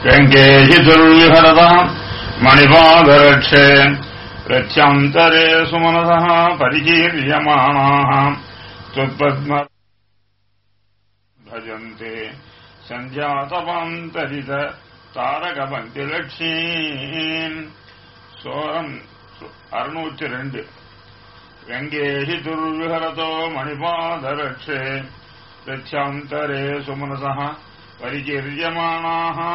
வெங்கேஷி துர்விஹரதாம் மணிபாதரட்சே ரட்சந்தரே சுமனசா பரிகீர்யமானாः त्वत्पद्म भजन्ते सञ्जातपान्तरित தாரகபந்திலட்சீம் சோரம் அறுநூற்றி ரெண்டு வெங்கேஷி துர்விஹரதோ மணிபாதரட்சே ரட்சாந்தரே சுமனசா परिकीर्यमाणाः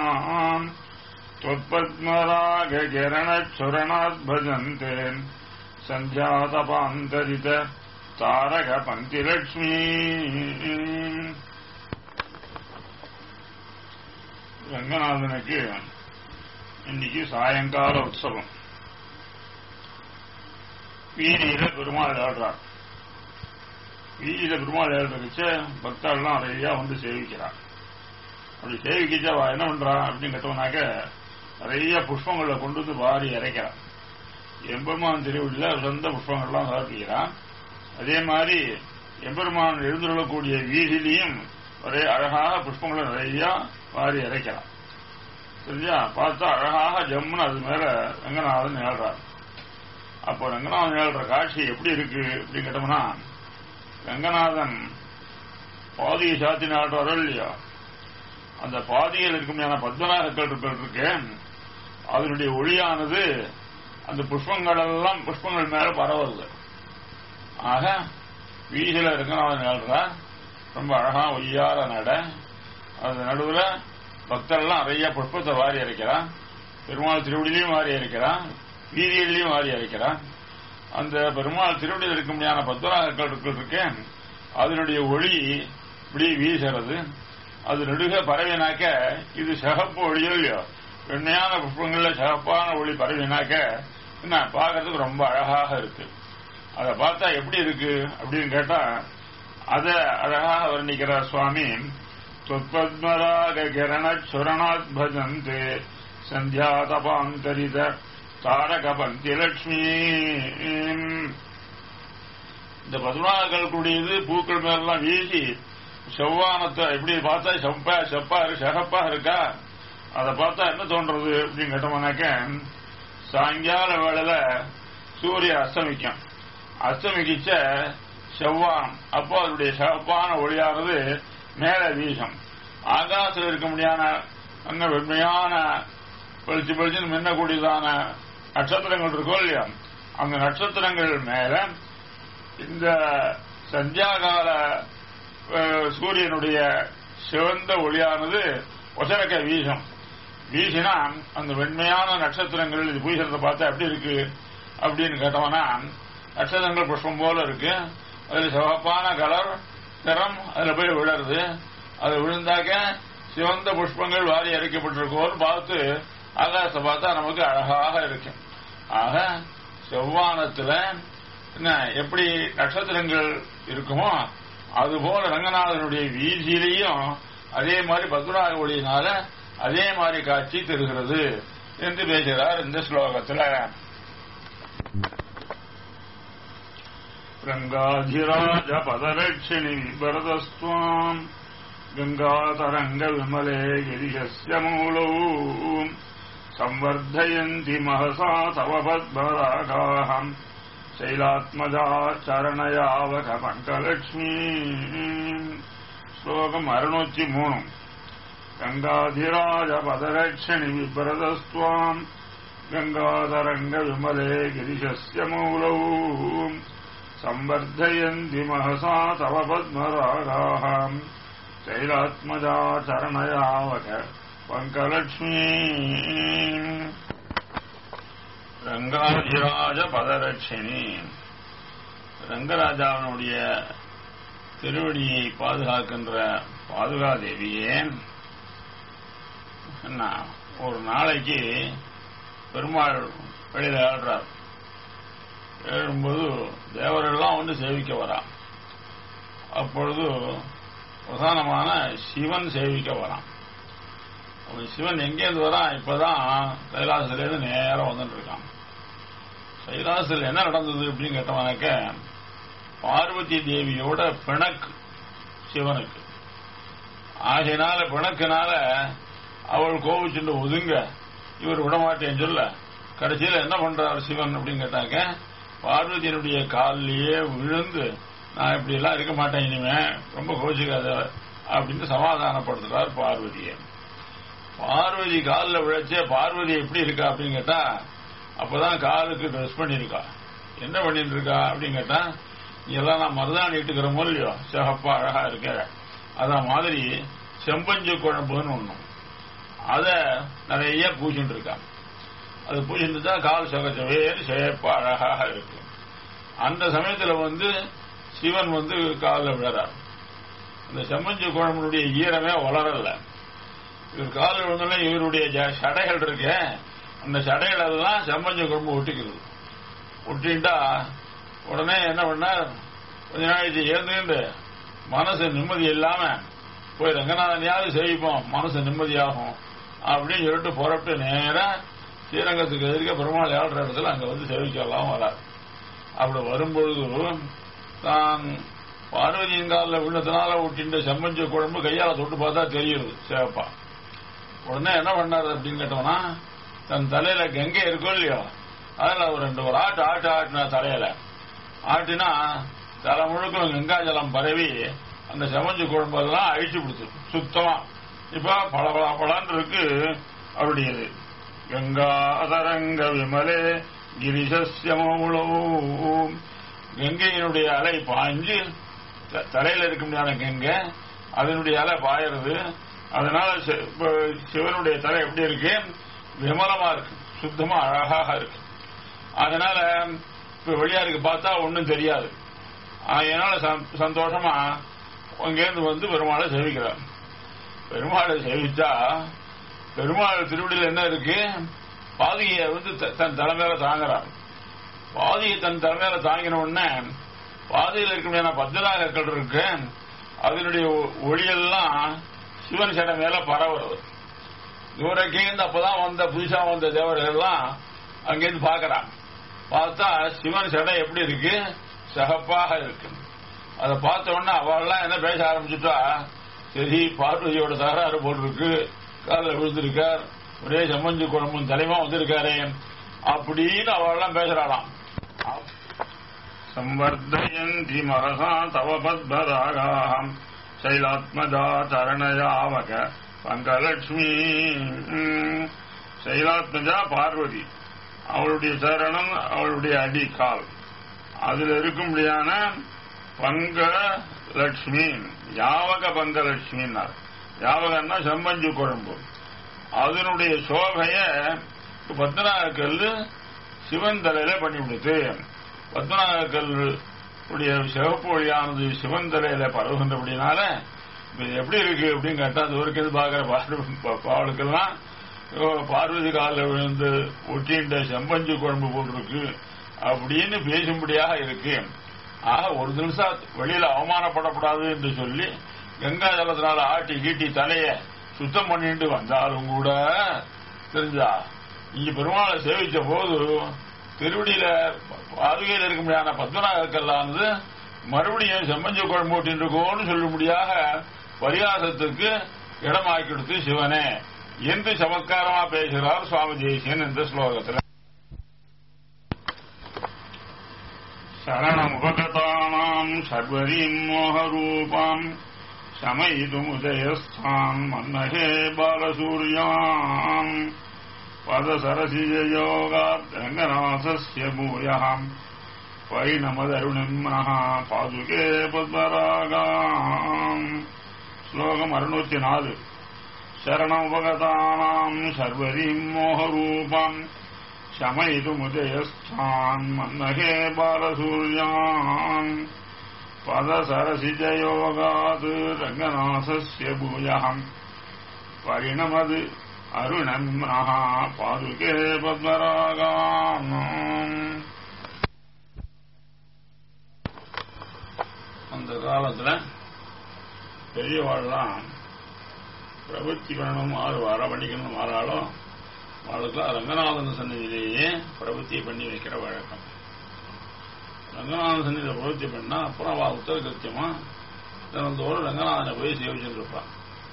त्वत्पद्मरागकिरणच्छुरणात् भजन्ते सञ्जातपान्तरित तारकपन्तिलक्ष्मी ரங்கநாதனுக்கு இன்னைக்கு சாயங்கால உற்சவம் வீதியில பெருமாள் ஆடுறார் வீதியில பெருமாள் ஏழுறதுச்ச பக்தர்கள்லாம் நிறைய வந்து சேவிக்கிறார் அப்படி சேவிக்கிச்சா அவ என்ன பண்றா அப்படின்னு கேட்டவனாக்க நிறைய புஷ்பங்களை கொண்டு வந்து வாரி இறைக்கிறான் எம்பெருமான் திருவிழில சொந்த புஷ்பங்கள்லாம் சமர்ப்பிக்கிறான் அதே மாதிரி எம்பெருமான் எழுந்துள்ளக்கூடிய வீதியிலையும் ஒரே அழகாக புஷ்பங்களை நிறைய வாரி இறைக்கிறான் சரியா பார்த்தா அழகாக ஜம்முன்னு அது மேல ரங்கநாதன் ஏழ்றார் அப்போ ரங்கநாதன் ஏழ்ற காட்சி எப்படி இருக்கு அப்படின்னு கேட்டோம்னா ரங்கநாதன் பாதியை சாத்தி நாடுறாரோ இல்லையா அந்த பாதியில் இருக்குமையான பத்மநாகக்கள் இருக்கு அதனுடைய ஒளியானது அந்த புஷ்பங்கள் எல்லாம் புஷ்பங்கள் மேல பரவுது ஆக வீதியில ரங்கநாதன் ஏழ்றா ரொம்ப அழகா ஒய்யார நட அந்த நடுவுல பக்தர்லாம் நிறைய புஷ்பத்தை வாரி அரைக்கிறான் பெருமாள் திருவடியிலையும் வாரி அரைக்கிறான் வீதியிலையும் வாரி அரைக்கிறான் அந்த பெருமாள் திருவடியில் இருக்க முடியாத பத்மநாகக்கள் இருக்கேன் அதனுடைய ஒளி இப்படி வீசுறது அது நெடுக பரவினாக்க இது சிகப்பு ஒளியோ இல்லையோ வெண்மையான புஷ்பங்கள்ல சிகப்பான ஒளி பரவினாக்க என்ன பார்க்கறதுக்கு ரொம்ப அழகாக இருக்கு அதை பார்த்தா எப்படி இருக்கு அப்படின்னு கேட்டா அத அழகாக வர்ணிக்கிறார் சுவாமி தொத்பத்மராக கிரண சுரணாத் பஜந்தே சந்தியா தபாந்தரித தாரக பந்தி லட்சுமி இந்த பத்மநாகர்கள் கூடியது பூக்கள் மேலாம் வீசி செவ்வானத்தை எப்படி பார்த்தா செப்பா செப்பா சிகப்பா இருக்கா அதை பார்த்தா என்ன தோன்றது அப்படின்னு கேட்டோம்னாக்க சாயங்கால வேளையில சூரிய அஸ்தமிக்கும் அஸ்தமிக்கிச்ச செவ்வானம் அப்போ அதனுடைய சிவப்பான ஒளியானது மேல வீசும் ஆகாசத்தில் இருக்க முடியாத அங்க வெண்மையான பளிச்சு பளிச்சுன்னு மின்னக்கூடியதான நட்சத்திரங்கள் இருக்கோ இல்லையா அந்த நட்சத்திரங்கள் மேல இந்த சந்தியாகால சூரியனுடைய சிவந்த ஒளியானது ஒசரக்க வீசும் வீசினா அந்த வெண்மையான நட்சத்திரங்கள் இது பூசறத பார்த்தா எப்படி இருக்கு அப்படின்னு கேட்டோம்னா நட்சத்திரங்கள் புஷ்பம் போல இருக்கு அதுல சிவப்பான கலர் நிறம் அதுல போய் விழருது அது விழுந்தாக்க சிவந்த புஷ்பங்கள் வாரி அரைக்கப்பட்டிருக்கோன்னு பார்த்து ஆகாசத்தை பார்த்தா நமக்கு அழகாக இருக்கும் ஆக செவ்வானத்துல என்ன எப்படி நட்சத்திரங்கள் இருக்குமோ அதுபோல ரங்கநாதனுடைய வீதியிலையும் அதே மாதிரி பத்மநாக ஒளியினால அதே மாதிரி காட்சி தருகிறது என்று பேசுகிறார் இந்த ஸ்லோகத்துல ரங்காதிராஜ பதலட்சிணி பரதஸ்துவாம் கங்காதரங்க விமலே கிரிஷஸ்ய மூலௌ संवर्धयन्ति महसा तव पद्मरागाहम् शैलात्मजा चरणयावक पङ्कलक्ष्मी श्लोकम् अरुणूति मूणु गङ्गाधिराज पदरक्षिणि विप्रदस्त्वाम् गङ्गाधरङ्ग विमले गिरिशस्य मूलौ संवर्धयन्ति महसा तव पद्मरागाः शैलात्मजा चरणयावक பங்கலட்சுமி ரங்கராஜராஜ பதரட்சிணி ரங்கராஜாவினுடைய திருவடியை பாதுகாக்கின்ற பாதுகாதேவியே என்ன ஒரு நாளைக்கு பெருமாள் வெளியில ஆடுறார் எழும்போது தேவரெல்லாம் வந்து சேவிக்க வரான் அப்பொழுது பிரதானமான சிவன் சேவிக்க வரான் அவன் சிவன் எங்கேருந்து வரான் இப்பதான் கைலாசத்திலேருந்து நேரம் வந்துட்டு இருக்கான் கைலாசத்தில் என்ன நடந்தது அப்படின்னு கேட்டவனாக்க பார்வதி தேவியோட பிணக்கு சிவனுக்கு ஆகையினால பிணக்குனால அவள் கோபிச்சுட்டு ஒதுங்க இவர் விடமாட்டேன்னு சொல்ல கடைசியில என்ன பண்றார் சிவன் அப்படின்னு கேட்டாங்க பார்வதியினுடைய காலிலேயே விழுந்து நான் இப்படி எல்லாம் இருக்க மாட்டேன் இனிமே ரொம்ப கோச்சிக்காத அப்படின்னு சமாதானப்படுத்துறார் பார்வதியை பார்வதி காலில் விழைச்சே பார்வதி எப்படி இருக்கா அப்படின்னு கேட்டா அப்பதான் காலுக்கு ட்ரெஸ் பண்ணிருக்கா என்ன பண்ணிட்டு இருக்கா அப்படின்னு கேட்டா எல்லாம் நான் மருதாணி இட்டுக்கிறோமோ இல்லையோ சிகப்பா அழகா இருக்க அதான் மாதிரி செம்பஞ்சு குழம்புன்னு ஒண்ணும் அத நிறைய பூசிட்டு இருக்கா அது பூசிட்டு தான் கால் சகச்சவேன்னு சிகப்பா அழகாக இருக்கு அந்த சமயத்துல வந்து சிவன் வந்து காலில் விழறார் அந்த செம்மஞ்சு குழம்புடைய ஈரமே வளரல இவர் காலில் விழுந்தோடனே இவருடைய ஜ- சடைகள் இருக்கு அந்த சடைகள் எல்லாம் செம்மஞ்சு குழம்பு ஒட்டிக்கிறது ஒட்டிண்டா உடனே என்ன பண்ணார் கொஞ்ச நாளைக்கு ஏந்துண்டு மனசு நிம்மதி இல்லாம போய் ரங்கநாதனையாவது சேவிப்போம் மனசு நிம்மதியாகும் அப்படின்னு சொல்லிட்டு புறப்பட்டு நேரா ஸ்ரீரங்கத்துக்கு எதிர்க்க பெருமாள் ஏழ்ற இடத்துல அங்க வந்து சேவிக்கலாம் வரார் அப்படி வரும்பொழுது தான் பார்வதியின் காலில் விழுந்ததுனால விட்டின்ற செம்மஞ்சு குழம்பு கையால தொட்டு பார்த்தா தெரியுது சேப்பா உடனே என்ன பண்ணாரு அப்படின்னு கேட்டோம்னா தன் தலையில கங்கை இருக்கும் இல்லையோ அதுல ஒரு ரெண்டு ஒரு ஆட்டு ஆட்டு ஆட்டினா தலையில ஆட்டினா தலை முழுக்க கங்கா ஜலம் பரவி அந்த செமஞ்சு குழம்பெல்லாம் அழிச்சு கொடுத்து சுத்தமா இப்ப பல பல பலன்னு இருக்கு அப்படியது கங்காதரங்க விமலே கிரிசஸ்யமௌளவும் கங்கையினுடைய அலை பாய்ஞ்சு த- தலையில இருக்க முடியாத கங்கை அதனுடைய அலை பாயறது அதனால சி- இப்ப சிவனுடைய தலை எப்படி இருக்கு விமலமா இருக்கு சுத்தமா அழகாக இருக்கு அதனால இப்ப வெளியாருக்கு பார்த்தா ஒண்ணும் தெரியாது அதனால சந்- சந்தோஷமா அங்கேருந்து வந்து பெருமாளை சேவிக்கிறார் பெருமாளை சேவிச்சா பெருமாள் திருவடியில் என்ன இருக்கு பாதிகையை வந்து த- தன் தலைமையில தாங்குறார் பாதியை தன் தலைமையில தாங்கின உடனே பாதையில் இருக்க முடியாத பத்திராகக்கள் இருக்கு அதனுடைய ஒ- ஒளியெல்லாம் சிவன் சடை மேல பரவுறது தூரக்கேந்து அப்பதான் வந்த புதுசா வந்த தேவர்கள் எல்லாம் அங்கேருந்து பாக்குறாங்க பார்த்தா சிவன் சடை எப்படி இருக்கு சகப்பாக இருக்கு அதை பார்த்த உடனே அவள்லாம் என்ன பேச ஆரம்பிச்சுட்டா சரி பார்வதியோட தகராறு போட்டிருக்கு காலில் விழுந்திருக்கார் ஒரே செம்மஞ்சு குழம்பும் தலைமா வந்திருக்காரே அப்படின்னு அவள்லாம் பேசுறாளாம் संवर्धयन्ति महसा तव पद्मरागाम् शैलात्मजा चरणयावक பங்கலட்சுமி சைலாத்மஜா பார்வதி அவளுடைய சரணம் அவளுடைய அடி கால் அதுல இருக்கும்படியான பங்க லட்சுமி யாவக பங்க லட்சுமின்னார் யாவகன்னா செம்மஞ்சு குழம்பு அதனுடைய சோகைய பத்மநாகக்கல் சிவன் தலையில பண்ணி விடுத்து பத்மநாகக்கல் உடைய சிவப்பு ஒளியானது சிவன் தலையில பரவுகின்றபடினால இது எப்படி இருக்கு அப்படின்னு கேட்டா அது வரைக்கும் பாக்குற பாடு- பாவலுக்கெல்லாம் ஓ, பார்வதி காலில் விழுந்து ஒட்டின்ற செம்பஞ்சு குழம்பு போட்டிருக்கு அப்படின்னு பேசும்படியாக இருக்கு ஆக ஒரு நிமிஷம் வெளியில அவமானப்படக்கூடாது என்று சொல்லி கங்கா ஜலத்தினால ஆட்டி கீட்டி தலைய சுத்தம் பண்ணிட்டு வந்தாலும் கூட தெரிஞ்சா இங்க பெருமாளை சேவிச்ச போது திருவடியில பாதுகையில் இருக்க முடியாத பத்மநாகக்கல்லானது மறுபடியும் செம்மஞ்சு குழம்பு ஓட்டின்னு இருக்கோன்னு சொல்லும்படியாக பரிகாசத்துக்கு இடமாக்கி கொடுத்து சிவனே என்று சமத்காரமா பேசுகிறார் சுவாமி தேசியன் இந்த ஸ்லோகத்தில் சரணமுபகதானாம் சர்வரீம் மோகரூபாம் சமயிதுமுதயஸ்தான் மன்னகே பாலசூர்யாம் பதசரசிஜயோகாத் ரங்கநாசஸ்ய பூயாம் பைணமதருணிம்னः பாதுகே பத்மராகாம் ஸ்லோகம் அறுநூத்தி நாலு शरणोपगतानाम् सर्वरीम् मोहरूपम् शमयितुमुदयस्थान् मन्महे बालसूर्यान् पदसरसिजयोगात् रङ्गनाथस्य भूयः परिणमद् अरुणम्नः पादुके पद्मरागाम् அந்த காலத்துல பெரியவாள்லாம் பிரவൃத்தி பண்ணணும் ஆறு வாரம் பண்ணிக்கணும் ஆறாலும் அவளுக்குலாம் ரங்கநாதன் சன்னதியிலேயே பிரவൃத்தியை பண்ணி வைக்கிற வழக்கம் ரங்கநாதன் சன்னதியில் பிரவൃத்தி பண்ணா அப்புறம் அவள் உத்தர கிருத்தியமா தினந்தோறும் ரங்கநாதனை போய் சேவிச்சுட்டு இருப்பான்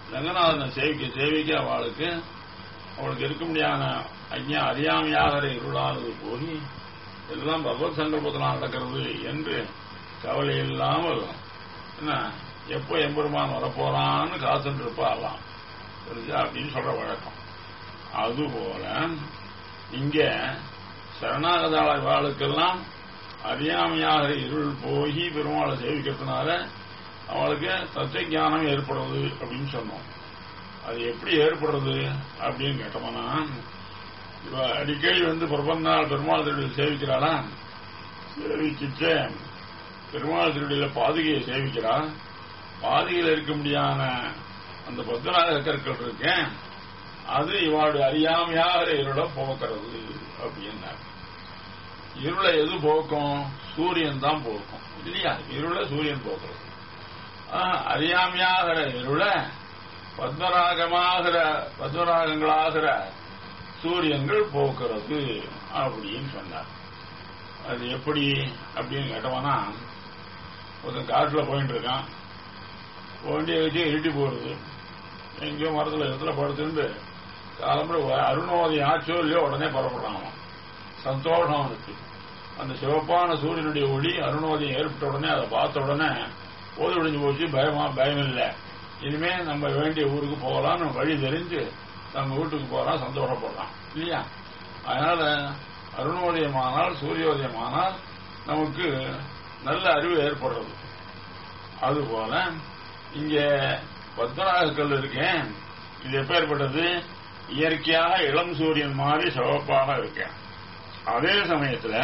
ரங்கநாதனை சேவிக்க சேவிக்க அவளுக்கு அவளுக்கு இருக்க முடியாத ஐயா அறியாமையாக இருளானது போய் எல்லாம் பகவத் சங்கல்பத்தினால் நடக்கிறது என்று கவலை இல்லாமல் என்ன எப்போ எம்பெருமான் வரப்போறான்னு காத்துட்டு இருப்பாலாம் புரிஞ்சா அப்படின்னு சொல்ற வழக்கம் அதுபோல இங்க சரணாகதாள வாழ்க்கெல்லாம் அறியாமையாக இருள் போய் பெருமாளை சேவிக்கிறதுனால அவளுக்கு தத்துவ ஞானம் ஏற்படுறது அப்படின்னு சொன்னோம் அது எப்படி ஏற்படுறது அப்படின்னு கேட்டோம்னா இவ அடிக்கடி வந்து பிரபந்தாள் பெருமாள் திருடியில் சேவிக்கிறாளா சேவிச்சுட்டு பெருமாள் திருடியில பாதுகையை சேவிக்கிறா பாதுகையில் இருக்க முடியாத அந்த பத்மநாத கற்கள் இருக்கேன் அது இவாளுடைய அறியாமையாக இருளை போக்குறது அப்படின்னார் இருளை எது போக்கும் சூரியன் தான் போக்கும் இல்லையா இருளை சூரியன் போக்குறது ஆனா, அறியாமையாகிற இருளை பத்மராகமாகிற பத்மராகங்களாகிற சூரியன்கள் போக்குறது அப்படின்னு சொன்னார் அது எப்படி அப்படின்னு கேட்டோம்னா ஒருத்தன் காட்டுல போயிட்டு இருக்கான் வண்டியை வச்சு இருட்டி போடுது எங்கேயோ மரத்துல இடத்துல படுத்துட்டு காலம்புற அருணோதயம் ஆச்சோ இல்லையோ உடனே புறப்படுறான் அவன். சந்தோஷம் அவனுக்கு அந்த சிவப்பான சூரியனுடைய ஒளி அருணோதயம் ஏற்பட்ட உடனே அதை பார்த்த உடனே போது விடிஞ்சு போச்சு பயமா பயம் இல்லை இனிமே நம்ம வேண்டிய ஊருக்கு போகலாம்னு வழி தெரிஞ்சு நம்ம வீட்டுக்கு போறான் சந்தோஷப்படுறான் இல்லையா அதனால அருணோதயமானால் சூரியோதயமானால் நமக்கு நல்ல அறிவு ஏற்படுறது அதுபோல இங்க பத்மநாக கல் இருக்கேன் இது எப்பேற்பட்டது இயற்கையாக இளம் சூரியன் மாதிரி சிவப்பாக இருக்கேன் அதே சமயத்துல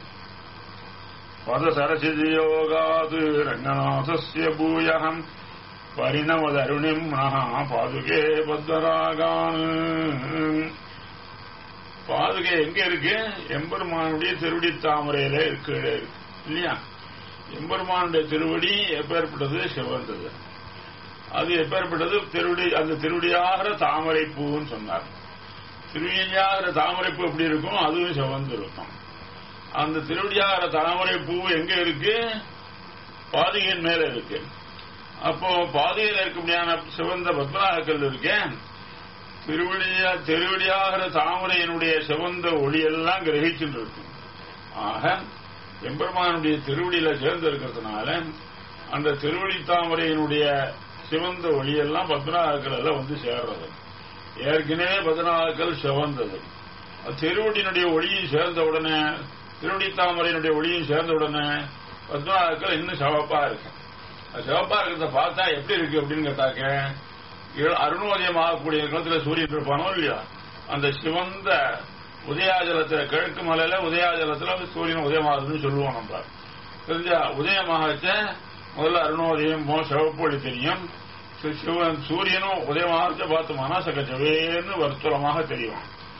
பதசரசிதியோகாது ரங்கநாதஸ்ய பூயகம் பரிணமதருணிம் மகா பாதுகே பத்மராகான் பாதுகை எங்க இருக்கு எம்பெருமானுடைய திருவடி தாமரையில இருக்கு இல்லையா எம்பெருமானுடைய திருவடி எப்பேற்பட்டது சிவந்தது அது எப்பேற்பட்டது திருவடி அந்த திருவடியாகிற தாமரை பூன்னு சொன்னார் திருவடியாகிற தாமரை பூ எப்படி இருக்கும் அதுவும் சிவந்து இருக்கும் அந்த திருவடியாகிற தாமரை பூ எங்க இருக்கு பாதிகையின் மேல இருக்கு அப்போ பாதிகையில் இருக்க முடியாத சிவந்த பத்மநாகக்கல் இருக்கேன் திருவடியா திருவடியாகிற தாமரையினுடைய சிவந்த ஒளியெல்லாம் கிரகிச்சுட்டு இருக்கும் ஆக எம்பெருமானுடைய திருவடியில சேர்ந்து இருக்கிறதுனால அந்த திருவடி தாமரையினுடைய சிவந்த ஒளியெல்லாம் பத்மநாகக்கல் எல்லாம் வந்து சேர்றது ஏற்கனவே பத்மநாகக்கல் சிவந்தது அது திருவடியினுடைய ஒளியும் சேர்ந்த உடனே திருவடி தாமரையினுடைய ஒளியும் சேர்ந்த உடனே பத்மநாகக்கல் இன்னும் சிவப்பா இருக்கு அது சிவப்பா இருக்கிறத பார்த்தா எப்படி இருக்கு அப்படின்னு கேட்டாக்க இள- அருணோதயம் ஆகக்கூடிய காலத்துல சூரியன் இருப்பானோ இல்லையா அந்த சிவந்த உதயாஜலத்துல கிழக்கு மலையில உதயாஜலத்துல சூரியன் உதயமாகுதுன்னு சொல்லுவோம் நம்ம தெரிஞ்சா உதயமாகச்ச முதல்ல அருணோதயம் மோ சிவப்பு ஒளி தெரியும் சு- சிவன் சூரியனும் உதயமாகச்ச பார்த்தோம்னா சகஜவேன்னு வர்த்துலமாக தெரியும்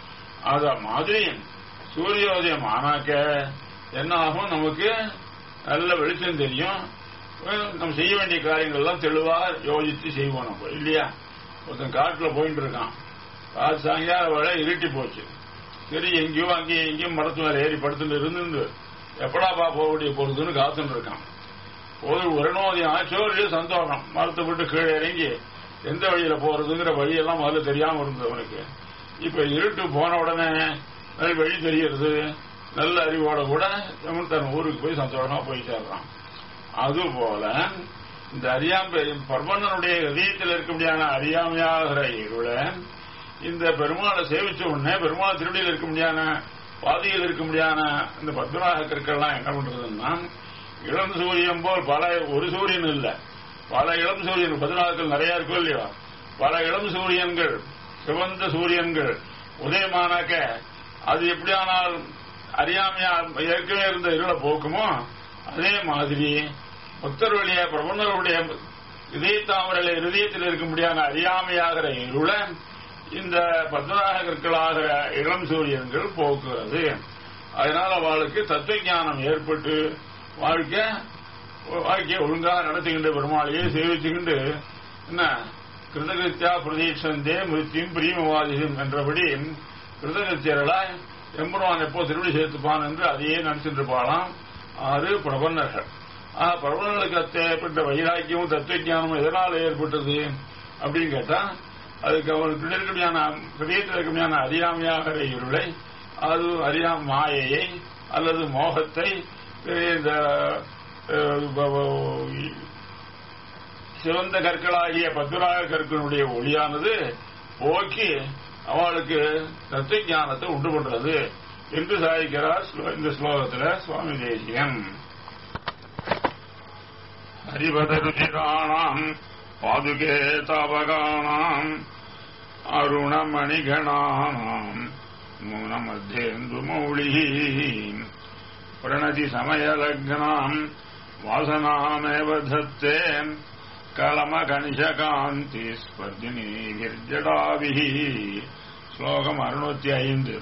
அத மாதிரி சூரியோதயம் ஆனாக்க என்ன ஆகும் நமக்கு நல்ல வெளிச்சம் தெரியும் அஹ் நம்ம செய்ய வேண்டிய காரியங்கள்லாம் தெளிவா யோசிச்சு செய்வோம் நம்ம இல்லையா ஒருத்தன் காட்டுல போயிட்டு இருக்கான் காற்று சாயங்கால வேலை இருட்டி போச்சு சரி எங்கேயோ அங்கேயும் எங்கேயும் மரத்து மேல ஏறி படுத்துட்டு இருந்து எப்படாப்பா போக வேண்டிய போறதுன்னு காத்துட்டு இருக்கான் ஒரு ஒரு நோதி ஆச்சோ இல்லையோ சந்தோஷம் மரத்தை விட்டு கீழே இறங்கி எந்த வழியில போறதுங்கிற வழியெல்லாம் முதல்ல தெரியாம இருந்தது அவனுக்கு இப்ப இருட்டு போன உடனே நல்ல வழி தெரியறது நல்ல அறிவோட கூட அவன் தன் ஊருக்கு போய் சந்தோஷமா போய் சேர்றான் அதுபோல இந்த அறியாமை பர்வந்தனுடைய இதயத்தில் இருக்க முடியாத அறியாமையாகிற இருளை இந்த பெருமாளை சேவிச்ச உடனே பெருமாள் திருடியில் இருக்க முடியாத பாதையில் இருக்க முடியாத இந்த பத்மநாக கற்கள்லாம் என்ன பண்றதுன்னா இளம் சூரியன் போல் பல ஒரு சூரியன் இல்ல பல இளம் சூரியன் பதினாறுகள் நிறைய இருக்கும் இல்லையா பல இளம் சூரியன்கள் சிவந்த சூரியன்கள் உதயமானாக்க அது எப்படியானால் அறியாமையா ஏற்கனவே இருந்த இருளை போக்குமோ அதே மாதிரி பக்தர்களுடைய பிரபந்தர்களுடைய இதய தாமரையில இருதயத்தில் இருக்க முடியாத அறியாமையாகிற இருளை இந்த பத்மநாக கற்களாகிற இளம் சூரியன்கள் போக்குகிறது அதனால அவளுக்கு தத்துவ ஞானம் ஏற்பட்டு வாழ்க்கை வாழ்க்கையை ஒழுங்காக நடத்திக்கின்ற பெருமாளையே சேவிச்சுக்கிண்டு என்ன கிருதகிருத்தியா பிரதீட்சந்தே மிருத்தியும் பிரியமவாதியும் என்றபடி கிருதகிருத்தியர்களாய் எம்பெருமான் எப்போ திருவிழி சேர்த்துப்பான் என்று அதையே நினைச்சிட்டு இருப்பாளாம் ஆறு பிரபன்னர்கள் ஆ பிரபன்னர்களுக்கு ஏற்பட்ட வைராக்கியமும் தத்துவ ஞானமும் எதனால் ஏற்பட்டது அப்படின்னு கேட்டா அதுக்கு அவனுக்கு இருக்கக்கூடியான ஹிருதயத்தில் இருக்கக்கூடியான அறியாமையாகிற இருளை அது அறியா மாயையை அல்லது மோகத்தை இந்த அஹ், ப- ப- சிவந்த கற்களாகிய பத்மராக கற்களுடைய ஒளியானது போக்கி அவளுக்கு தத்துவ ஞானத்தை உண்டு பண்றது என்று சாதிக்கிறார் ஸ்லோ- இந்த ஸ்லோகத்துல சுவாமி தேசியன் ஹரிபதருச்சிராணாம் பாதுகே தாவகானாம் அருணமணிகணானாம் மூனமத்தேந்து மௌளி பிரணதி சமயலக்னாம் வாசனாமேவ தத்தே கலமகணிஷகாந்தி ஸ்பர்தினீர்ஜடாபிஹி ஸ்லோகம் அறுநூத்தி ஐந்து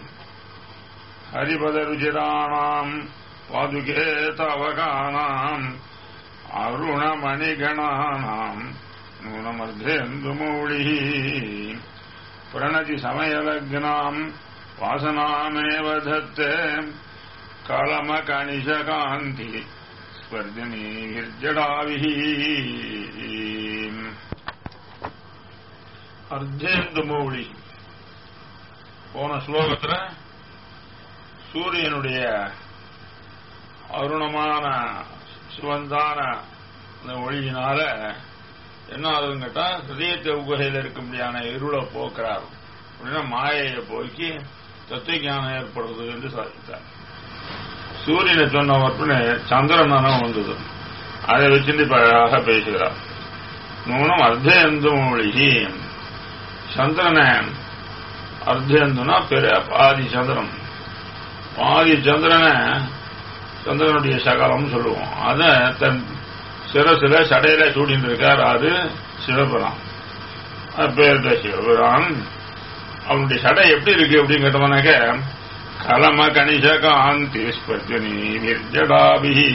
ஹரிபதருச்சிராணாம் பாதுகே தவகானாம் அருணமணிகணானாம் நூனமர்த்தேந்துமௌளி பிரணதி சமயலக்னாம் வாசனாமேவ தத்தே கலமகணிஷகாந்தி ஸ்பர்தினீர்ஜடாபிஹி அர்த்தேந்துமௌளி போன ஸ்லோகத்துல சூரியனுடைய அருணமான சிவந்தான அந்த ஒளியினால என்ன ஆகுதுன்னு கேட்டா ஹிருதயத்தை உகுகையில் இருக்க முடியாத இருளை போக்குறார் அப்படின்னா மாயையை போக்கி தத்துவ ஞானம் ஏற்படுறது என்று சாதித்தார் சூரியனை சொன்ன உடனே சந்திரனானம் வந்தது அதை வச்சுட்டு இப்ப அழகாக பேசுகிறார் நூனம் அர்த்தேந்து மொழி சந்திரனை அர்த்தேந்துனா பெரிய பாதி சந்திரன் பாதி சந்திரனை சந்திரனுடைய சகலம் சொல்லுவோம் அத தன் சிரசுல சடையில சூடிட்டு இருக்கார் அது சிவபுரான் பேர்த சிவபுரான் அவனுடைய சடை எப்படி இருக்கு அப்படின்னு கேட்டோம்னாக்க கலம கணிஷ காந்தி ஸ்பர்ஜனி விர்ஜடாபிஹி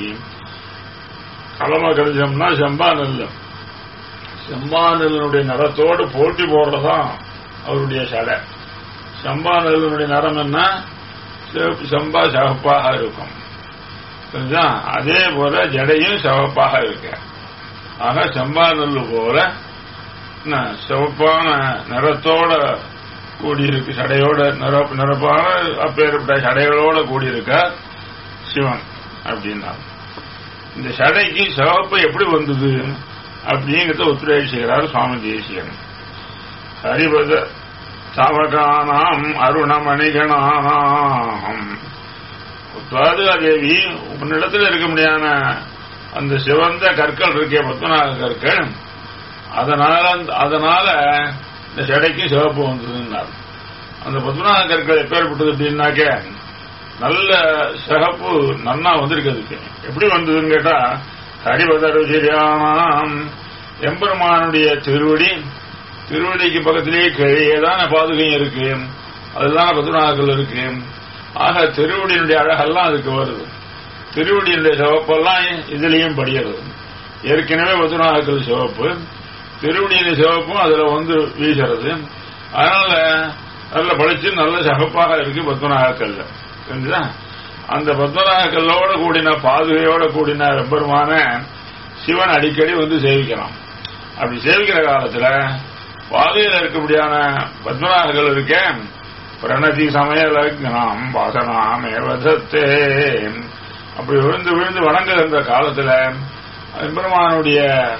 கலம கணிசம்னா செம்பா நெல் செம்பா நெல்லினுடைய நிறத்தோடு போட்டி போடுறதுதான் அவருடைய சடை செம்பா நெல்லினுடைய நிறம் என்ன சிவப்பு செம்பா சிவப்பாக இருக்கும் புரியுதா? அதே போல ஜடையும் சிவப்பாக இருக்கு ஆக செம்பா நெல்லு போல என்ன, சிவப்பான நிறத்தோட கூடியிருக்கு சடையோட நிரப்பு நிரப்பான அப்பேற்பட்ட சடைகளோட கூடியிருக்க சிவன் அப்படின்னா இந்த சடைக்கு சிவப்பு எப்படி வந்தது அப்படிங்கிறத ஒத்துழைச்சுகிறார் சுவாமி தேசியன் ஹரிபத சாவகானாம் அருணமணிகணானாம் துவாதுகாதேவி உன்னிடத்தில் இருக்க முடியாத அந்த சிவந்த கற்கள் இருக்கே பத்மநாக கற்கள் அதனால அதனால இந்த செடைக்கு சிவப்பு வந்ததுன்னார் அந்த பத்மநாக கற்கள் எப்பேற்பட்டது அப்படின்னாக்க நல்ல சிகப்பு நன்னா வந்திருக்கு அதுக்கு எப்படி வந்ததுன்னு கேட்டா ஹரிபதருச்சிரியானாம் எம்பெருமானுடைய திருவடி திருவடிக்கு பக்கத்திலேயே கிழியே தானே பாதுகையும் இருக்கு அதுதான் பத்மநாகர்கள் இருக்கு ஆக திருவடியினுடைய அழகெல்லாம் அதுக்கு வருது திருவடியினுடைய சிவப்பெல்லாம் இதுலயும் படிகிறது ஏற்கனவே பத்மநாகர்கள் சிவப்பு திருவடியின் சிவப்பும் அதுல வந்து வீசுறது அதனால நல்ல பளிச்சு நல்ல சிவப்பாக இருக்கு பத்மநாகக்கல்ல புரிஞ்சுதா அந்த பத்மநாகக்கல்லோட கூடின பாதுகையோட கூடின பெருமான சிவன் அடிக்கடி வந்து சேவிக்கலாம் அப்படி சேவிக்கிற காலத்துல பாதையில் இருக்கக்கூடியான பத்மநாகர்கள் இருக்கேன் பிரணதி சமயலக்னாம் வாசனாம் ஏவதத்தே அப்படி விழுந்து விழுந்து வணங்குகின்ற காலத்துல பெருமானுடைய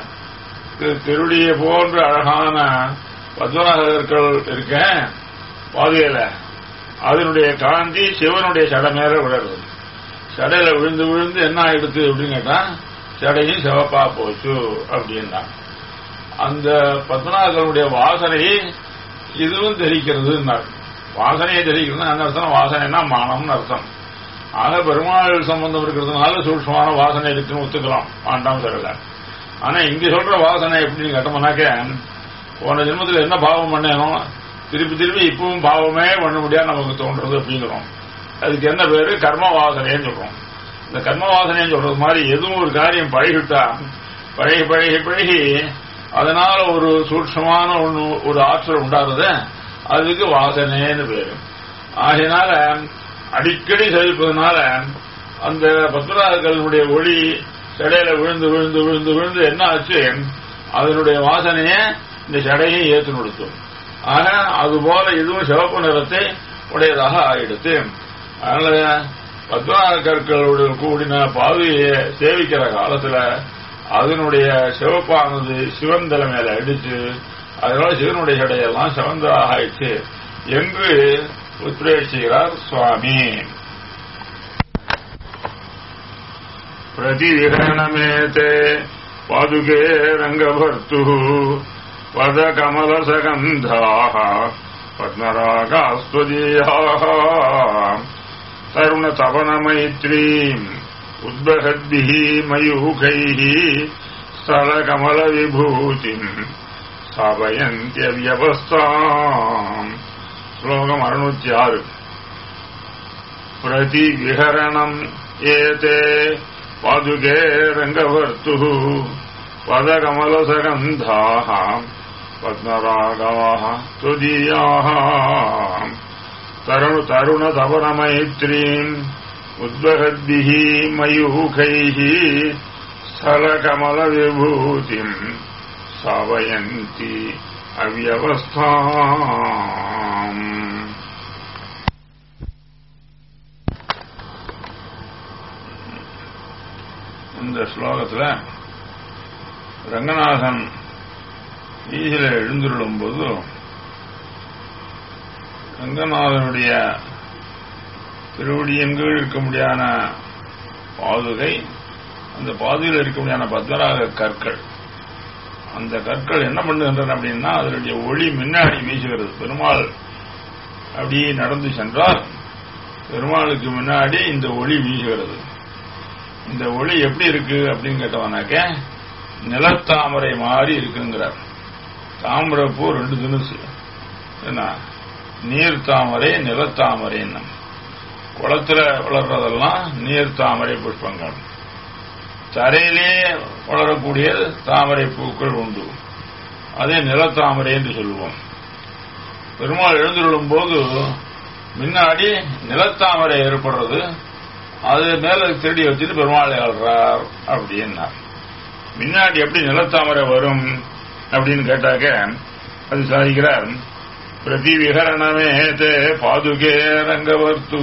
திருடிய போன்ற அழகான பத்மநாகர்கள் இருக்க பாதையில அதனுடைய காந்தி சிவனுடைய சடை மேல விழறது சடையில விழுந்து விழுந்து என்ன ஆயிடுது அப்படின்னு கேட்டா சடையும் சிவப்பா போச்சு அப்படின்னா அந்த பத்மநாகனுடைய வாசனையை இதுவும் தெரிக்கிறதுன்னார் வாசனையை தெரிகிறது அந்த அர்த்தம் வாசனைனா மானம்னு அர்த்தம் ஆக பெருமாள் சம்பந்தம் இருக்கிறதுனால சூட்சமான வாசனை இருக்குன்னு ஒத்துக்கலாம் வேண்டாம் சொல்லல ஆனா இங்க சொல்ற வாசனை எப்படின்னு கேட்டோம்னாக்க போன ஜென்மத்தில் என்ன பாவம் பண்ணேனோ திருப்பி திருப்பி இப்பவும் பாவமே பண்ண முடியாது நமக்கு தோன்றது அப்படிங்கிறோம் அதுக்கு என்ன பேரு கர்ம வாசனைன்னு சொல்றோம் இந்த கர்ம வாசனைன்னு சொல்றது மாதிரி எதுவும் ஒரு காரியம் பழகிட்டா பழகி பழகி பழகி அதனால ஒரு சூட்சமான ஒன்று ஒரு ஆற்றல் உண்டாடுறது அதுக்கு வாசனைன்னு பேரு ஆகையினால அடிக்கடி சேவிப்பதனால அந்த பத்மநாதர்களுடைய ஒளி சிலையில விழுந்து விழுந்து விழுந்து விழுந்து என்ன ஆச்சு அதனுடைய வாசனைய இந்த சடையை ஏற்று கொடுத்தோம் ஆக அதுபோல இதுவும் சிவப்பு நிறத்தை உடையதாக ஆயிடுத்து அதனால பத்மநாத கற்களோடு கூடின பாதையை சேவிக்கிற காலத்துல அதனுடைய சிவப்பானது சிவன் தலை மேல அடிச்சு அதனால சிவனுடைய சடையெல்லாம் சிவந்ததாக ஆயிடுச்சு என்று உத்ரேசிக்கிறார் சுவாமி प्रतिविहरणमेते पादुके रङ्गभर्तुः पदकमलसगन्धाः पद्मरागास्त्वदीयाः तरुणतपनमैत्रीम् उद्बहद्भिः मयूखैः स्थलकमलविभूतिम् स्थापयन्त्यव्यवस्थाम् श्लोकम् अरुणुत्यारु प्रतिविहरणम् एते पादुके रङ्गवर्तुः पदकमलसगन्धाः पद्मरागाः त्वदीयाः तरुण तरुणतपनमैत्रीम् उद्वहद्भिः मयूखैः स्थलकमलविभूतिम् सावयन्ति अव्यवस्थाम् இந்த ஸ்லோகத்துல ரங்கநாதன் வீதியில எழுந்துள்ளும் போது ரங்கநாதனுடைய திருவடியின் கீழ் இருக்க முடியாத பாதுகை அந்த பாதுகையில் இருக்க முடியாத பத்மராக கற்கள் அந்த கற்கள் என்ன பண்ணுகின்றன அப்படின்னா அதனுடைய ஒளி முன்னாடி வீசுகிறது பெருமாள் அப்படி நடந்து சென்றால் பெருமாளுக்கு முன்னாடி இந்த ஒளி வீசுகிறது இந்த ஒளி எப்படி இருக்கு அப்படின்னு கேட்டவனாக்க நிலத்தாமரை மாதிரி இருக்குங்கிறார் தாமரைப்பூ ரெண்டு தினுசு என்ன நீர் தாமரை நிலத்தாமரை குளத்துல வளர்றதெல்லாம் நீர் தாமரை புஷ்பங்கள் தரையிலே வளரக்கூடிய தாமரை பூக்கள் உண்டு அதே நிலத்தாமரை என்று சொல்லுவோம் பெருமாள் எழுந்துள்ளும் போது முன்னாடி நிலத்தாமரை ஏற்படுறது அது மேல திருடி வச்சுட்டு பெருமாளை ஆள்றார் அப்படின்னா முன்னாடி எப்படி நிலத்தாமரை வரும் அப்படின்னு கேட்டாக்க அது சாதிக்கிறார் பிரதிவிகரணமே தே பாதுகே ரங்கவர்த்து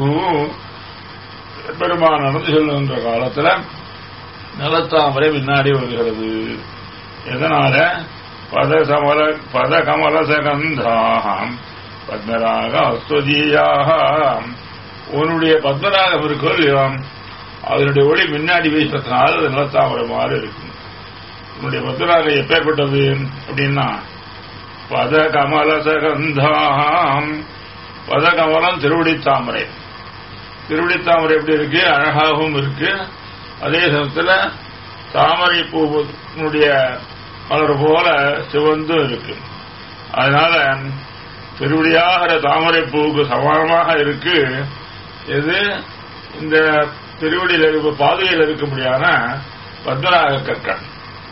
பெருமான் நடந்து செல்லுகின்ற காலத்துல நிலத்தாமரை முன்னாடி வருகிறது எதனால பத சமல பத கமலசகந்தாம் பத்மராக அஸ்வதியாக உன்னுடைய பத்மராகம் இருக்கோ இல்லையோ அதனுடைய ஒளி முன்னாடி வீசுறதுனால அது நிலத்தாமரை மாதிரி இருக்கு உன்னுடைய பத்மராகம் எப்பேற்பட்டது அப்படின்னா பத கமலசகந்தாம் பத கமலம் திருவடி தாமரை திருவடி தாமரை எப்படி இருக்கு அழகாகவும் இருக்கு அதே சமயத்தில் தாமரை பூனுடைய மலர் போல சிவந்தும் இருக்கு அதனால திருவடியாகிற தாமரை பூவுக்கு சமானமாக இருக்கு எது இந்த திருவடியில் இருக்க பாதையில் இருக்க முடியாத பத்மநாக கற்கள்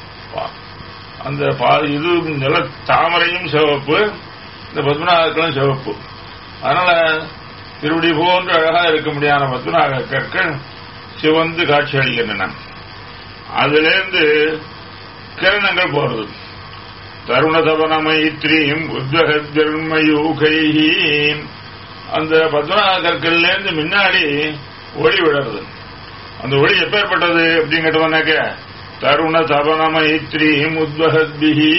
அந்த இது நில தாமரையும் சிவப்பு இந்த பத்மநாகர்களும் சிவப்பு அதனால திருவடி போன்று அழகா இருக்க முடியாத பத்மநாக கற்கள் சிவந்து காட்சி அளிக்கின்றன அதிலிருந்து கிரணங்கள் போறது தருணதபன மைத்ரீம் உத்வகர்மயூகைஹி அந்த பத்மநாத கற்கள்ல இருந்து முன்னாடி ஒளி விடுறது அந்த ஒளி எப்பேற்பட்டது அப்படின்னு கேட்டவனாக்க தருண தபன மைத்ரீம் உத்வகத்பிஹி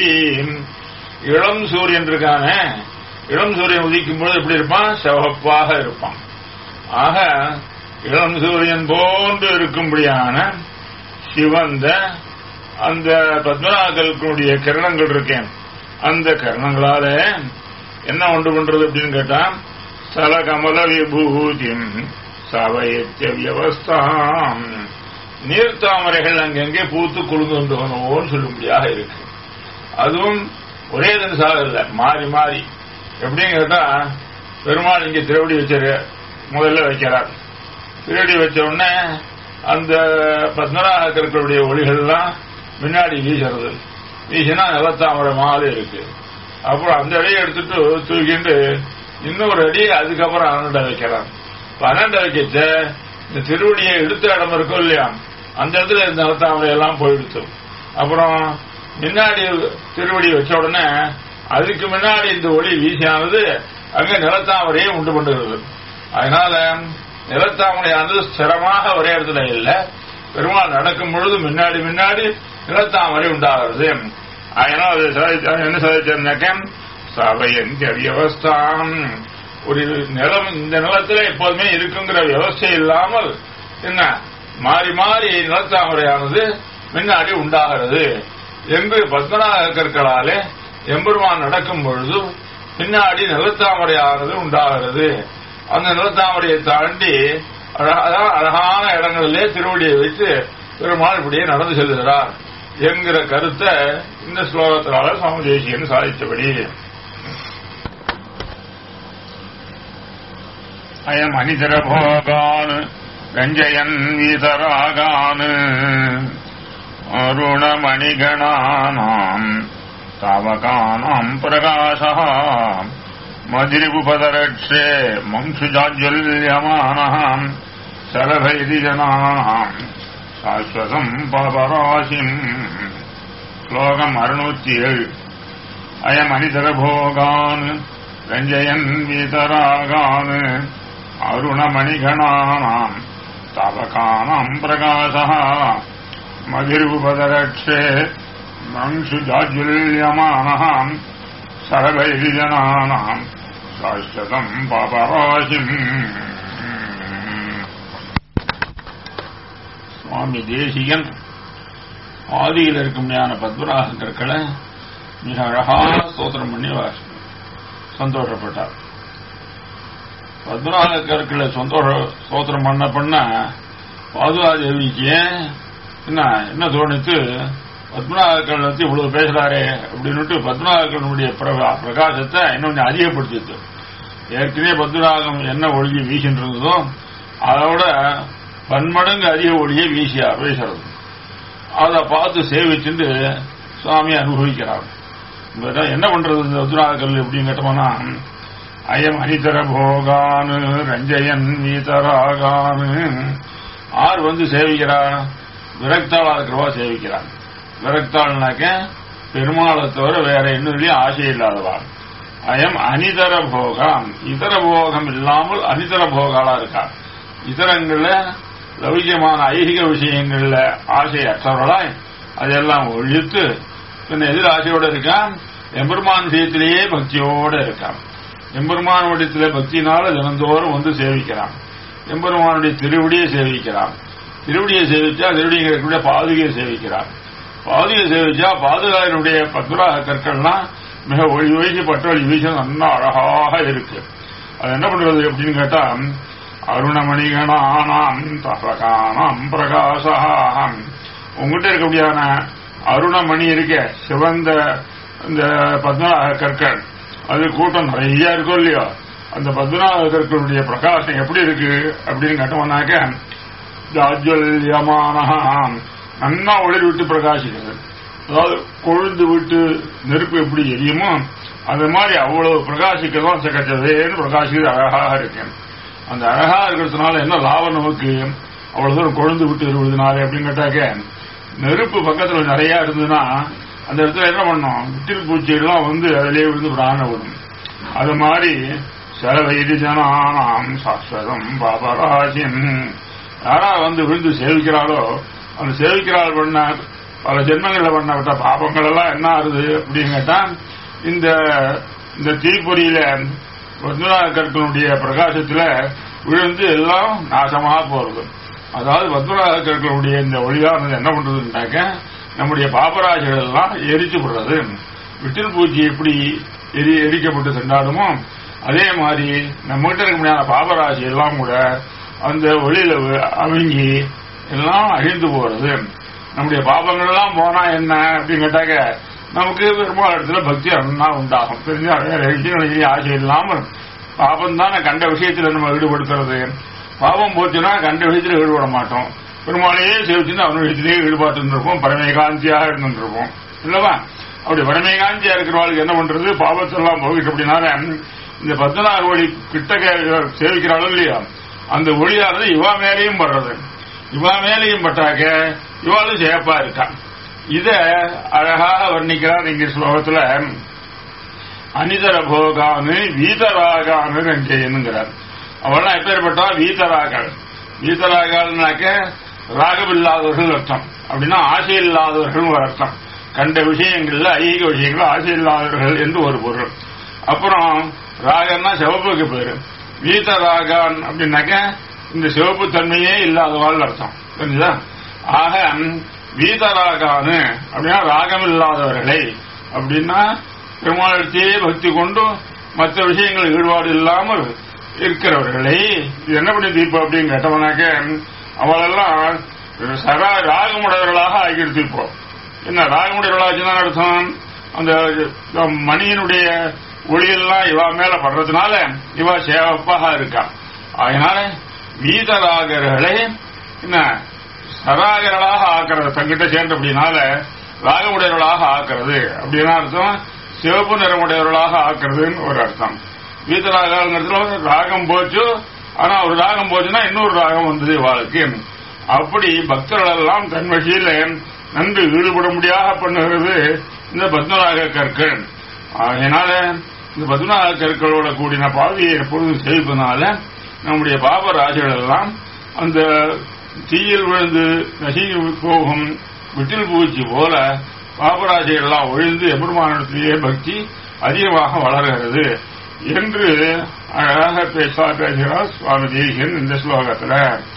இளம் சூரியன் இருக்கான இளம் சூரியன் உதிக்கும் பொழுது எப்படி இருப்பான் சிவப்பாக இருப்பான் ஆக இளம் சூரியன் போன்று இருக்கும்படியான சிவந்த அந்த பத்மநாகர்களுடைய கிரணங்கள் இருக்கேன் அந்த கிரணங்களால என்ன உண்டு பண்றது அப்படின்னு கேட்டா ஸ்தல கமல விபூதிம் சவயத்திய வியவஸ்தாம் நீர்த்தாமரைகள் அங்கங்கே பூத்து குழுங்குன்றோன்னு சொல்லும்படியாக இருக்கு அதுவும் ஒரே தினசாக இல்லை மாறி மாறி எப்படின்னு கேட்டா பெருமாள் இங்க திருவடி வச்சாரு முதல்ல வைக்கிறார் திருவடி வச்ச உடனே அந்த பத்மநாக கற்களுடைய ஒளிகள்லாம் முன்னாடி வீசுறது வீசினா நிலத்தாமரை மாலை இருக்கு அப்புறம் அந்த அடியை எடுத்துட்டு தூக்கிட்டு இன்னொரு அடி அதுக்கப்புறம் பன்னெண்டை வைக்கிறான் பன்னெண்டை வைக்கச்ச இந்த திருவடியை எடுத்த இடம் இருக்கும் இல்லையா அந்த இடத்துல இந்த நிலத்தாமரை எல்லாம் போயிடுச்சு அப்புறம் முன்னாடி திருவடி வச்ச உடனே அதுக்கு முன்னாடி இந்த ஒளி வீசியானது அங்க நிலத்தாமரையை உண்டு பண்ணுகிறது அதனால நிலத்தாமரையானது ஸ்திரமாக ஒரே இடத்துல இல்லை பெருமாள் நடக்கும் பொழுது முன்னாடி முன்னாடி நிலத்தாமரை உண்டாகிறது அதனால் அது சாதிச்சா- என்ன சாதிச்சாக்க சபையந்தி அவியவஸ்தாம் ஒரு நிலம் இந்த நிலத்துல எப்போதுமே இருக்குங்கிற வியவஸ்தை இல்லாமல் என்ன மாறி மாறி நிலத்தாமரையானது முன்னாடி உண்டாகிறது என்று பத்மநாத கற்களாலே எம்பெருமான் நடக்கும் பொழுது பின்னாடி நிலத்தாமரையானது உண்டாகிறது அந்த நிலத்தாமரையை தாண்டி அழகா- அதான் அழகான இடங்களிலே திருவடியை வைத்து பெருமாள் இப்படியே நடந்து செல்கிறார் என்கிற கருத்தை இந்த ஸ்லோகத்தினால சுவாமி தேசியன் சாதித்தபடி அயம் அனிதர போகான் கஞ்சயன் வீதராகான் அருணமணிகணானாம் தாவகானாம் பிரகாசः மதிரிபுபதரட்சே மம்சுஜாஜ்வல்யமானः சரபைதி ஜனானாம் சாஸ்வதம் பாபராசிம் ஸ்லோகம் அறுநூத்தி ஏழு அயம் அனிதரபோகான் ரஞ்சயன் வீதராகான் அருணமணிகணானாம் தாவகானாம் பிரகாசः மதிருபதரட்சே மங்சுஜாஜ்வல்யமானः சரபைஜனானாம் சாஸ்வதம் பாபராசிம் சுவாமி தேசிகன் ஆதியில் இருக்கும்படியான பத்மராக கற்களை மிக அழகான ஸ்தோத்திரம் பண்ணி வாசி சந்தோஷப்பட்டார் பத்மநாத கற்களை சந்தோஷ ஸ்தோத்திரம் பண்ண பண்ண பாதுகாதேவிக்கு என்ன என்ன தோணித்து பத்மநாதர்கள் வந்து இவ்வளவு பேசுறாரே அப்படின்னுட்டு பத்மநாதர்களுடைய பிரகா- பிரகாசத்தை இன்னும் கொஞ்சம் அதிகப்படுத்திட்டு ஏற்கனவே பத்மநாதம் என்ன ஒளியை வீசிட்டு இருந்ததோ அதோட பன்மடங்கு அதிக ஒளியை வீசியா வீசுறது அதை பார்த்து சேவிச்சுட்டு சுவாமி அனுபவிக்கிறார் இவர்தான் என்ன பண்றது இந்த பத்மநாதர்கள் எப்படின்னு கேட்டோம்னா அயம் அனிதர போகானு ரஞ்சயன் வீதராகானு ஆர் வந்து சேவிக்கிறா விரக்தாளா இருக்கிறவா சேவிக்கிறான் விரக்தாள்னாக்க பெருமாளை தவிர வேற இன்னும் ஆசை இல்லாதவா அயம் அனிதர போகம் இதர போகம் இல்லாமல் அனிதர போகாளா இருக்கா இதரங்கள்ல லௌகியமான ஐகிக விஷயங்கள்ல ஆசை அற்றவர்களாய் அதெல்லாம் ஒழித்து பின்ன எதிர் ஆசையோட இருக்கான் எம்பெருமான் விஷயத்திலேயே பக்தியோட இருக்கான் எம்பெருமானுடைய பக்தியினால தினந்தோறும் வந்து சேவிக்கிறான் எம்பெருமானுடைய திருவடியை சேவிக்கிறான் திருவடியை சேவிச்சா திருவடியை பாதுகையை சேவிக்கிறான் பாதுகை சேவிச்சா பாதுகாயினுடைய பத்மராக கற்கள்லாம் மிக ஒளி வீசி பட்டொளி வீசி நல்லா அழகாக இருக்கு அது என்ன பண்றது அப்படின்னு கேட்டா அருணமணிகணானாம் தபகானாம் பிரகாசாம் உங்ககிட்ட இருக்கக்கூடியான அருணமணி இருக்க சிவந்த இந்த பத்மநாக கற்கள் அது கூட்டம் நிறைய இருக்கும் இல்லையோ அந்த பத்மநாத கற்களுடைய பிரகாசம் எப்படி இருக்கு அப்படின்னு கேட்டோம்னாக்க ஜாஜ்வல்யமானஹாம் நன்னா ஒளிர் விட்டு பிரகாசிக்கிறது அதாவது கொழுந்து விட்டு நெருப்பு எப்படி எரியுமோ அது மாதிரி அவ்வளவு பிரகாசிக்கதான் சகச்சவேன்னு பிரகாசிக்கிறது அழகாக இருக்கு அந்த அழகா இருக்கிறதுனால என்ன லாபம் நமக்கு அவ்வளவு தூரம் கொழுந்து விட்டு இருபதுனால அப்படின்னு கேட்டாக்க நெருப்பு பக்கத்துல நிறைய இருந்ததுன்னா அந்த இடத்துல என்ன பண்ணும் விட்டில் பூச்சிகள்லாம் வந்து அதிலே விழுந்து பிராணம் வரும் அது மாதிரி செலவைது ஜனானாம் சாஸ்வதம் பாபராஜின் யாரா வந்து விழுந்து சேவிக்கிறாளோ அந்த சேவிக்கிறாள் பண்ண பல ஜென்மங்கள்ல பண்ணப்பட்ட பாபங்கள் எல்லாம் என்ன ஆகுது அப்படின்னு கேட்டா இந்த இந்த தீப்பொறியில பத்மநாத கற்களுடைய பிரகாசத்துல விழுந்து எல்லாம் நாசமா போறது அதாவது பத்மநாத கற்களுடைய இந்த ஒளியானது என்ன பண்றதுன்னாக்க நம்முடைய பாபராஜிகள் எல்லாம் எரிச்சு விடுறது விட்டில் பூச்சி எப்படி எரி எரிக்கப்பட்டு சென்றாலுமோ அதே மாதிரி நம்ம கிட்ட இருக்க முடியாத பாபராசி எல்லாம் கூட அந்த ஒளியில அவிங்கி எல்லாம் அழிந்து போறது நம்முடைய பாபங்கள் எல்லாம் போனா என்ன அப்படின்னு கேட்டாக்க நமக்கு பெரும்பாலும் இடத்துல பக்தி அண்ணா உண்டாகும் தெரிஞ்சா வேற விஷயங்களிலேயே ஆசை இல்லாமல் பாபம் தானே கண்ட விஷயத்துல நம்ம ஈடுபடுத்துறது பாவம் போச்சுன்னா கண்ட விஷயத்துல ஈடுபட மாட்டோம் பெருமாளையே சேவிச்சுன்னு அவன் விஷயத்திலேயே ஈடுபாட்டு இருப்போம் பரமேகாந்தியாக இருந்துருப்போம் இல்லவா அப்படி பரமேகாந்தியா இருக்கிறவாளுக்கு என்ன பண்றது பாவத்தெல்லாம் போகிட்டு அப்படின்னால இந்த பத்மநாத ஒளி கிட்டக்க சேவிக்கிறாளும் இல்லையா அந்த ஒளியானது இவா மேலேயும் படுறது இவா மேலேயும் பட்டாக்க இவாளும் சேப்பா இருக்கா இத அழகாக வர்ணிக்கிறார் இங்க ஸ்லோகத்துல அனிதர போகானு வீதராகானு ரஞ்சயனுங்கிறார் அவெல்லாம் எப்பேற்பட்டா வீதராகள் வீதராகல்னாக்க ராகம் இல்லாதவர்கள் அர்த்தம் அப்படின்னா ஆசை இல்லாதவர்கள் ஒரு அர்த்தம் கண்ட விஷயங்கள்ல ஐக விஷயங்கள் ஆசை இல்லாதவர்கள் என்று ஒரு பொருள் அப்புறம் ராகன்னா சிவப்புக்கு பேரு வீதராகான் அப்படின்னாக்க இந்த சிவப்பு தன்மையே இல்லாதவாள் அர்த்தம் புரிஞ்சுதா ஆக வீதராகானு அப்படின்னா ராகம் இல்லாதவர்களை அப்படின்னா பெருமாளத்தையே பக்தி கொண்டு மற்ற விஷயங்கள் ஈடுபாடு இல்லாமல் இருக்கிறவர்களை இது என்ன பண்ணி தீர்ப்பு அப்படின்னு கேட்டவனாக்க அவளெல்லாம் சரா ராகமுடையவர்களாக ஆகிடுத்து இப்போ என்ன ராகமுடையவர்களாச்சுன்னா அர்த்தம் அந்த மணியினுடைய ஒளியெல்லாம் இவா மேல படுறதுனால இவா சேவப்பாக இருக்கா அதனால வீதராகர்களை என்ன சராகர்களாக ஆக்கிறது தங்கிட்ட சேர்ந்தபடினால ராகமுடையவர்களாக ஆக்கிறது அப்படின்னா அர்த்தம் சிவப்பு நிறமுடையவர்களாக ஆக்குறதுன்னு ஒரு அர்த்தம் வீதராகங்கிறதுல ராகம் போச்சு ஆனா ஒரு ராகம் போச்சுன்னா இன்னொரு ராகம் வந்தது வாழ்க்கை அப்படி பக்தர்கள் எல்லாம் தன் வழியில நன்கு ஈடுபட முடியாத பண்ணுகிறது இந்த பத்மராக கற்கள் அதனால இந்த பத்மநாக கற்களோட கூடின பாவியை எப்பொழுதும் செய்வதனால நம்முடைய பாபராஜர்கள் எல்லாம் அந்த தீயில் விழுந்து நசுங்கி போகும் விட்டில் பூச்சி போல பாபராஜைகள் எல்லாம் ஒழிந்து எபெருமானத்திலேயே பக்தி அதிகமாக வளர்கிறது என்று அழகாக பேசா பேசுகிறார் சுவாமி தேசிகன் இந்த ஸ்லோகத்தில்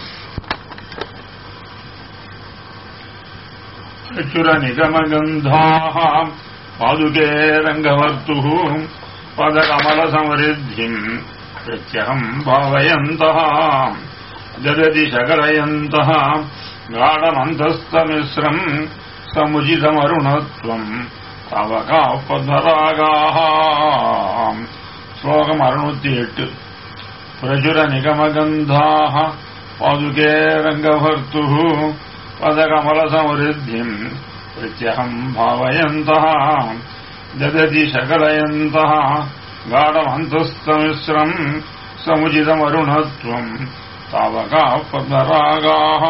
அச்சுர நிகமகந்தாக பாதுகே ரங்கவர்த்து பதகமல சமரித்திம் பிரத்யகம் பாவயந்தः ஜததி சகலயந்தः காடமந்தஸ்தமிஸ்ரம் சமுஜிதமருணத்வம் தவகா பத்மராகாः ஸ்லோகம் அறுநூத்தி எட்டு பிரசுர நிகமகந்தாக பாதுகே ரங்கவர்த்து பதகமலசமருத்திம் பிரத்யகம் பாவயந்தः ददति शकलयन्तः गाढमन्तस्तमिश्रम् समुचितमरुणत्वम् तावकाः पद्मरागाः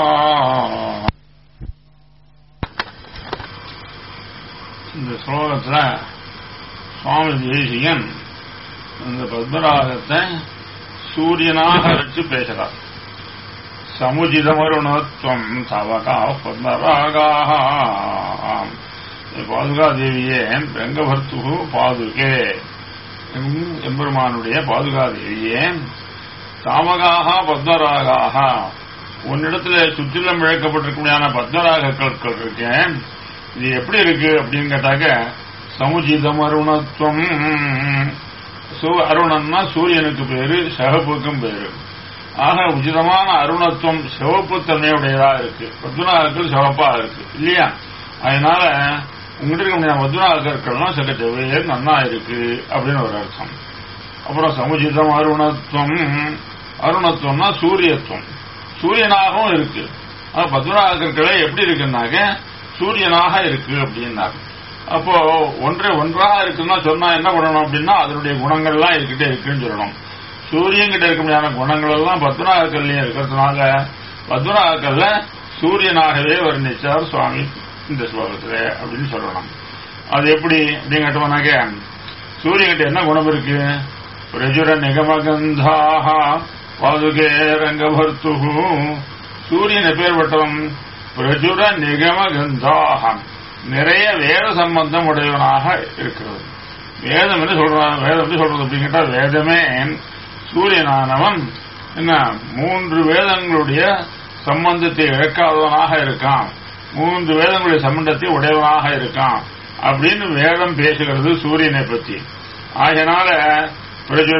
இந்த ஸ்லோகத்துல சுவாமி தேசிகன் இந்த பத்மராகத்தை சூரியனாக வச்சு பேசுறார் சமுஜிதமருணத்துவம் தவகா பத்மராகாக பாதுகா தேவியே ரங்கபர்த்து பாதுகே எம்பெருமானுடைய பாதுகா தேவியே தாமகாக பத்மராகாக உன்னிடத்துல சுற்றிலும் இழக்கப்பட்டிருக்கக்கூடிய பத்மராக கற்கள் இருக்கேன் இது எப்படி இருக்கு அப்படின்னு கேட்டாக்க சமுஜிதம் அருணத்துவம் அருணன்னா சூரியனுக்கு பேரு சகப்புக்கும் பேரு ஆக உச்சிதமான அருணத்துவம் சிவப்பு தன்மையுடையதா இருக்கு பத்மநாகர்கள் சிவப்பா இருக்கு இல்லையா அதனால உங்ககிட்ட இருக்க மதுராக கற்கள்லாம் சக செவ்வையர் நன்னா இருக்கு அப்படின்னு ஒரு அர்த்தம் அப்புறம் சமுஜிதம் அருணத்துவம் அருணத்துவம்னா சூரியத்துவம் சூரியனாகவும் இருக்கு அது பத்மநாக கற்களே எப்படி இருக்குன்னாக்க சூரியனாக இருக்கு அப்படின்னாரு அப்போ ஒன்றை ஒன்றாக இருக்குன்னா சொன்னா என்ன பண்ணணும் அப்படின்னா அதனுடைய குணங்கள்லாம் இருக்கிட்டே இருக்குன்னு சொல்லணும் சூரியன் கிட்ட இருக்க முடியாத குணங்கள் எல்லாம் பத்மநாகக்கல்லையும் இருக்கிறதுனால பத்மநாகக்கல்ல சூரியனாகவே வர்ணிச்சார் சுவாமி இந்த ஸ்லோகத்துல அப்படின்னு சொல்லலாம் அது எப்படி அப்படின்னு கேட்டோம்னாக்க சூரியன்கிட்ட என்ன குணம் இருக்கு பிரஜுர நிகமகந்தாக பாதுகே ரங்கபர்த்து சூரியன் எப்பேற்பட்டவன் பிரஜுர நிகமகந்தாக நிறைய வேத சம்பந்தம் உடையவனாக இருக்கிறது வேதம் என்ன சொல்றான் வேதம் எப்படி சொல்றது அப்படின்னு கேட்டா வேதமே சூரியனானவன் என்ன மூன்று வேதங்களுடைய சம்பந்தத்தை இழக்காதவனாக இருக்கான் மூன்று வேதங்களுடைய சம்பந்தத்தை உடையவனாக இருக்கான் அப்படின்னு வேதம் பேசுகிறது சூரியனை பற்றி ஆகையினால பிரஜுர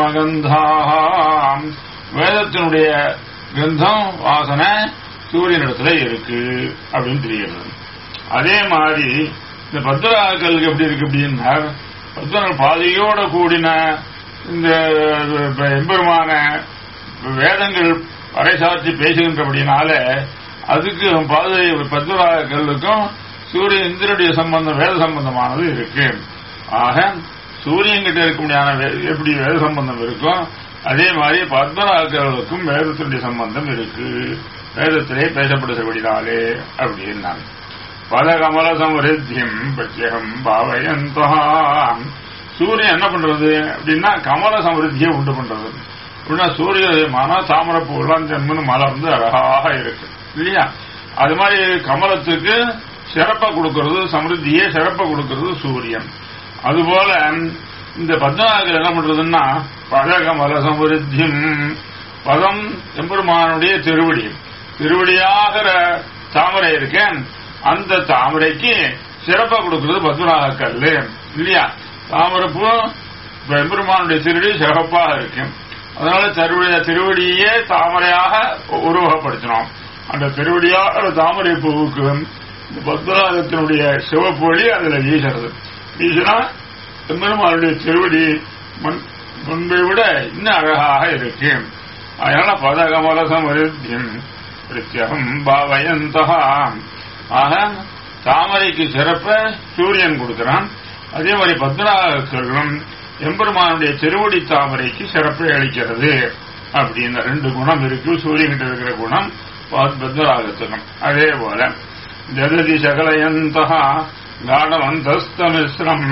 நிகமகந்தாம் வேதத்தினுடைய கந்தம் வாசனை சூரியனிடத்துல இருக்கு அப்படின்னு தெரிகிறது அதே மாதிரி இந்த பத்மராக்களுக்கு எப்படி இருக்கு அப்படின்னா பத்மர்கள் பாதையோட கூடின இந்த எம்பெருமான வேதங்கள் பறைசாற்றி பேசுகின்றபடினால அதுக்கு பாதை பத்மராக்களுக்கும் சூரிய இந்திரனுடைய சம்பந்தம் வேத சம்பந்தமானது இருக்கு ஆக சூரியன் கிட்ட இருக்க முடியாத எப்படி வேத சம்பந்தம் இருக்கும் அதே மாதிரி பத்மராக்களுக்கும் வேதத்தினுடைய சம்பந்தம் இருக்கு வேதத்திலே பேசப்படுகிறபடினாலே அப்படின்னாங்க பதகமல சமரித்தியம் பிரத்யகம் பாவயந்தாம் சூரியன் என்ன பண்றது அப்படின்னா கமல சமரித்தியை உண்டு பண்றது அப்படின்னா சூரிய மன தாமரப்பூ எல்லாம் ஜென்மனு மலர்ந்து அழகாக இருக்கு இல்லையா அது மாதிரி கமலத்துக்கு சிறப்பை கொடுக்கிறது சமிருத்தியே சிறப்பை கொடுக்கிறது சூரியன் அதுபோல இந்த பத்மநாகர் என்ன பண்றதுன்னா பதகமல சமிருத்தியம் பதம் எம்பெருமானுடைய திருவடி திருவடியாகிற தாமரை இருக்கேன் அந்த தாமரைக்கு சிறப்பை கொடுக்கிறது பத்மநாக கல்லு இல்லையா தாமரைப்பூ எம்பெருமானுடைய திருவடி சிறப்பாக இருக்கு அதனால திருவடிய திருவடியே தாமரையாக உருவகப்படுத்தினோம் அந்த திருவடியாக தாமரை பூவுக்கு இந்த பத்மநாதத்தினுடைய சிவப்பொழி அதுல வீசுறது வீசினா எம்பெருமானுடைய திருவடி முன்பை விட இன்னும் அழகாக இருக்கு அதனால பதகமலசம் வருத்தியம் பிரத்யகம் பாவயந்தகா ஆக தாமரைக்கு சிறப்ப சூரியன் கொடுக்கிறான் அதே மாதிரி பத்மநாகர்களும் எம்பெருமானுடைய திருவடி தாமரைக்கு சிறப்பை அளிக்கிறது அப்படின்னு ரெண்டு குணம் இருக்கு சூரியன்கிட்ட இருக்கிற குணம் பத்மராகத்துக்கும் அதே போல ஜததி சகலயந்தகா காடவந்தஸ்தமிஸ்ரம்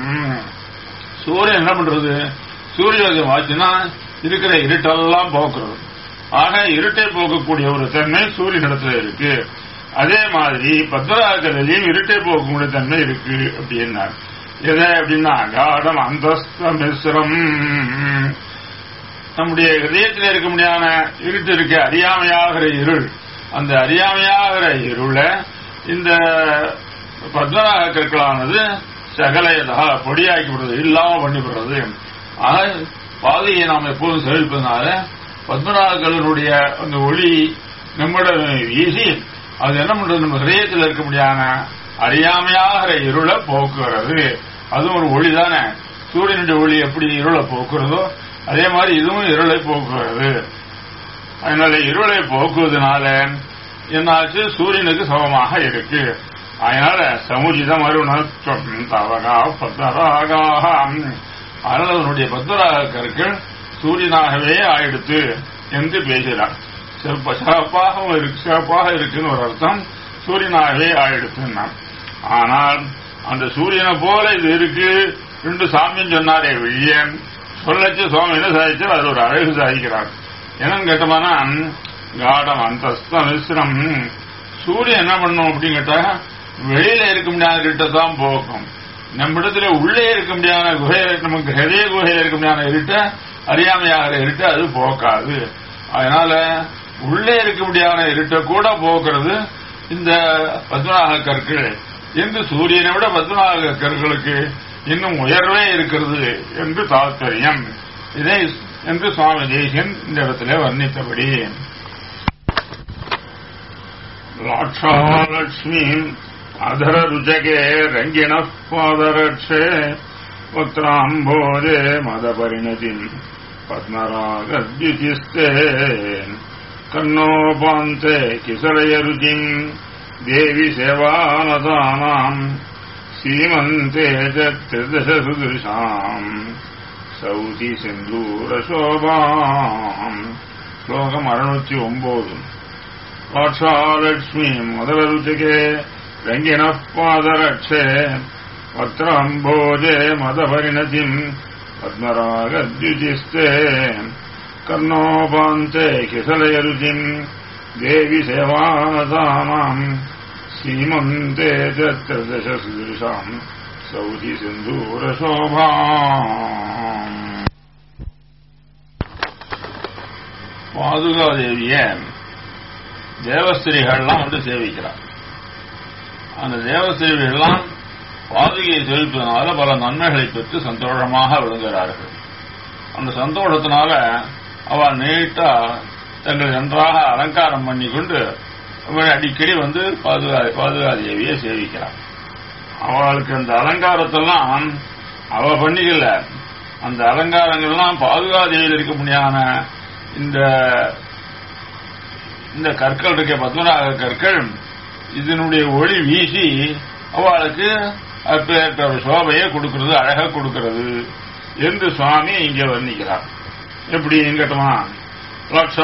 சூரியன் என்ன பண்றது சூரியோதயம் ஆச்சுன்னா இருக்கிற இருட்டெல்லாம் போக்குறது ஆக இருட்டை போக்கக்கூடிய ஒரு தன்மை சூரியனிடத்துல இருக்கு அதே மாதிரி பத்மராகத்திலையும் இருட்டை போக்கக்கூடிய தன்மை இருக்கு அப்படின்னா எதை அப்படின்னா காடம் அந்தஸ்த மிஸ்ரம் நம்முடைய இதயத்தில் இருக்க முடியாத இருட்டு இருக்க அறியாமையாகிற இருள் அந்த அறியாமையாகிற இருளை இந்த பத்மநாக கற்களானது சகலையதா பொடியாக்கி விடுறது இல்லாம பண்ணிவிடுறது ஆக பாதையை நாம் எப்போதும் செழிப்பதனால பத்மநாகர்களுடைய அந்த ஒளி நம்மிடம் வீசி அது என்ன பண்றது நம்ம ஹிரயத்தில் இருக்க முடியாத அறியாமையாகிற இருளை போக்குகிறது அதுவும் ஒரு ஒளி தானே சூரியனுடைய ஒளி எப்படி இருளை போக்குறதோ அதே மாதிரி இதுவும் இருளை போக்குகிறது அதனால இருளை போக்குவதனால என்னாச்சு சூரியனுக்கு சமமாக இருக்கு அதனால சமுஜிதம் அருணத்துவம் தவகா பத்மராகாக அதனால அதனுடைய பத்மராக கற்கள் சூரியனாகவே ஆயிடுத்து என்று பேசுகிறார் சிறப்பாக இருக்கு சிறப்பாக இருக்குன்னு ஒரு அர்த்தம் சூரியனாகவே ஆயிடுத்துன்னா ஆனால் அந்த சூரியனை போல இது இருக்கு ரெண்டு சாமியம் சொன்னாரே வெளிய சொல்லச்சு சுவாமி என்ன சாதிச்சார் அது ஒரு அழகு சாதிக்கிறார் என்னன்னு கேட்டோம்னா காடம் அந்தஸ்த மிஸ்ரம் சூரியன் என்ன பண்ணும் அப்படின்னு கேட்டா வெளியில இருக்க முடியாத இருட்டை போக்கும் நம்ம இடத்துல உள்ளே இருக்க முடியாத குகையில நமக்கு ஹெரிய குகையில இருக்க முடியாத இருட்ட அறியாமையாகிற இருட்ட அது போக்காது அதனால உள்ளே இருக்க முடியாத இருட்டை கூட போக்குறது இந்த பத்மநாக கற்கள் என்று சூரியனை விட பத்மநாக கற்களுக்கு இன்னும் உயர்வே இருக்கிறது என்று தாத்பரியம் இதை என்று சுவாமி தேசியன் இந்த இடத்துல வர்ணித்தபடி லாட்சாலட்சுமீம் அதர ருஜகே ரங்கிண பாதரட்சே வக்ராம்போதே மத பரிணதிம் பத்மராகத்யுதிஸ்தே கண்ணோபாந்தே கிசலய ருச்சிம் தேவி சேவானதானாம் சீமந்தே திருதச சுதிருஷாம் சௌதி சிந்தூரசோபாம் ஸ்லோகம் அறுநூத்தி ஒன்பது வாட்சாலட்சுமி முதலருச்சிகே ரங்கிண பாதரட்சே வக்ராம்போஜே மதபரிணதிம் பத்மராகத்யுதிஸ்தே கர்ணோபாந்தே கிசலயருச்சிம் தேவி சேவானதானாம் சீமந்தே திருதச சுதிருஷாம் சௌதி சிந்தூரசோபாம் பாதுகாதேவிய தேவஸ்திரிகள்லாம் வந்து சேவிக்கிறார் அந்த தேவஸ்திரிகள்லாம் பாதுகையை சேவிப்பதனால பல நன்மைகளை பெற்று சந்தோஷமாக விளங்குகிறார்கள் அந்த சந்தோஷத்தினால அவ நீட்டா தங்கள் நன்றாக அலங்காரம் பண்ணி கொண்டு அடிக்கடி வந்து பாதுகா பாதுகாதேவியை சேவிக்கிறார் அவளுக்கு அந்த அலங்காரத்தெல்லாம் அவ பண்ணிக்கல அந்த அலங்காரங்கள்லாம் பாதுகாதேவியில் இருக்க முடியாத இந்த இந்த கற்கள் இருக்க பத்மநாக கற்கள் இதனுடைய ஒளி வீசி அவளுக்கு அப்பேற்ற ஒரு சோபையை கொடுக்கிறது அழகா கொடுக்கிறது என்று சுவாமி இங்க வர்ணிக்கிறார் எப்படி எங்கட்டுமா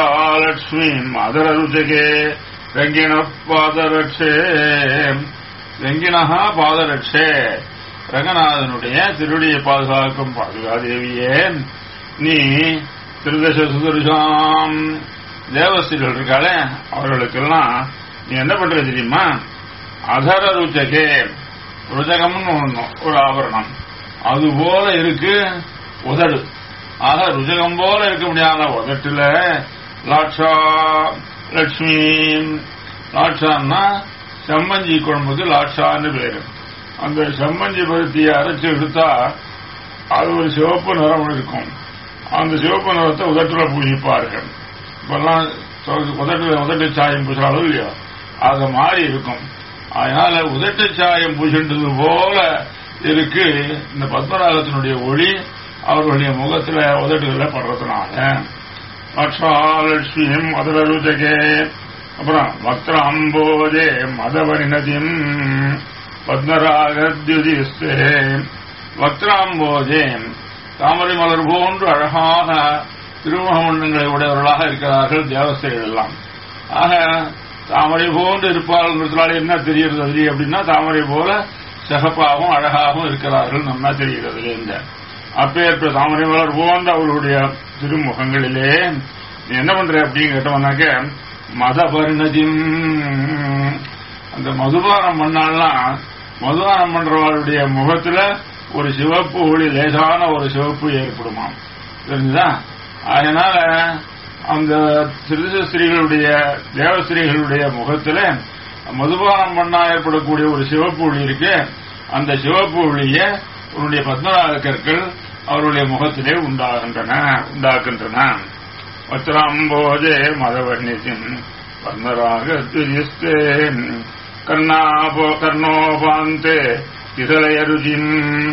லட்சாலட்சுமி மதர ருஜகே ரங்கிண பாதரட்சே வெங்கினகா பாதரட்சே ரங்கநாதனுடைய திருடியை பாதுகாக்கும் பாதுகாதேவியே நீ திருதச சுதர்ஷாம் தேவஸ்திரிகள் இருக்காளே அவர்களுக்கெல்லாம் நீ என்ன பண்ற தெரியுமா அதர ருச்சகே ருஜகம்னு ஒண்ணு ஒரு ஆபரணம் அது போல இருக்கு உதடு ஆக ருஜகம் போல இருக்க முடியாத உதட்டுல லாட்சா லட்சுமி லாட்சான்னா செம்மஞ்சி குழம்புக்கு லாட்சான்னு பேரு அந்த செம்மஞ்சி பருத்தியை அரைச்சு எடுத்தா அது ஒரு சிவப்பு நிறம் இருக்கும் அந்த சிவப்பு நிறத்தை உதட்டுல பூஜிப்பார்கள் இப்பெல்லாம் உதட்டு உதட்டு சாயம் பூசுறாலும் இல்லையோ அது மாதிரி இருக்கும் அதனால உதட்டு சாயம் பூசின்றது போல இருக்கு இந்த பத்மராகத்தினுடைய ஒளி அவர்களுடைய முகத்துல உதட்டுகள்ல படுறதுனால லட்சுமியும் மதுரருஜகே அப்புறம் வக்ர அம்போதே மதவரிணதியும் பத்மராகத்யுதிஸ்தே வக்ராம்போதே தாமரை மலர் போன்று அழகாக திருமுகமண்டங்களை உடையவர்களாக இருக்கிறார்கள் தேவஸ்தைகள் எல்லாம் ஆக தாமரை போன்று இருப்பார்கள் என்ன தெரிகிறது அதுல அப்படின்னா தாமரை போல சிகப்பாகவும் அழகாகவும் இருக்கிறார்கள் நம்ம தெரிகிறது இந்த அப்பேற்ப தாமரை மலர் போன்ற அவர்களுடைய திருமுகங்களிலே நீ என்ன பண்ற அப்படின்னு கேட்டவனாக்க மத பரிணதியும் அந்த மதுபானம் பண்ணாலாம் மதுபானம் பண்றவர்களுடைய முகத்துல ஒரு சிவப்பு ஒளி லேசான ஒரு சிவப்பு ஏற்படுமாம் தெரிஞ்சுதா அதனால அந்த திருதஸ்திரிகளுடைய தேவஸ்திரிகளுடைய முகத்துல மதுபானம் பண்ணா ஏற்படக்கூடிய ஒரு சிவப்பு ஒளி இருக்கு அந்த சிவப்பு ஒளிய உன்னுடைய பத்மநாத கற்கள் அவருடைய முகத்திலே உண்டாகின்றன உண்டாக்குகின்றன வத்திராம்போதே மதவர்ணிசின் பத்மராக திரிஸ்தே கர்ணாபோ கர்ணோபாந்தே திசலையருஜின்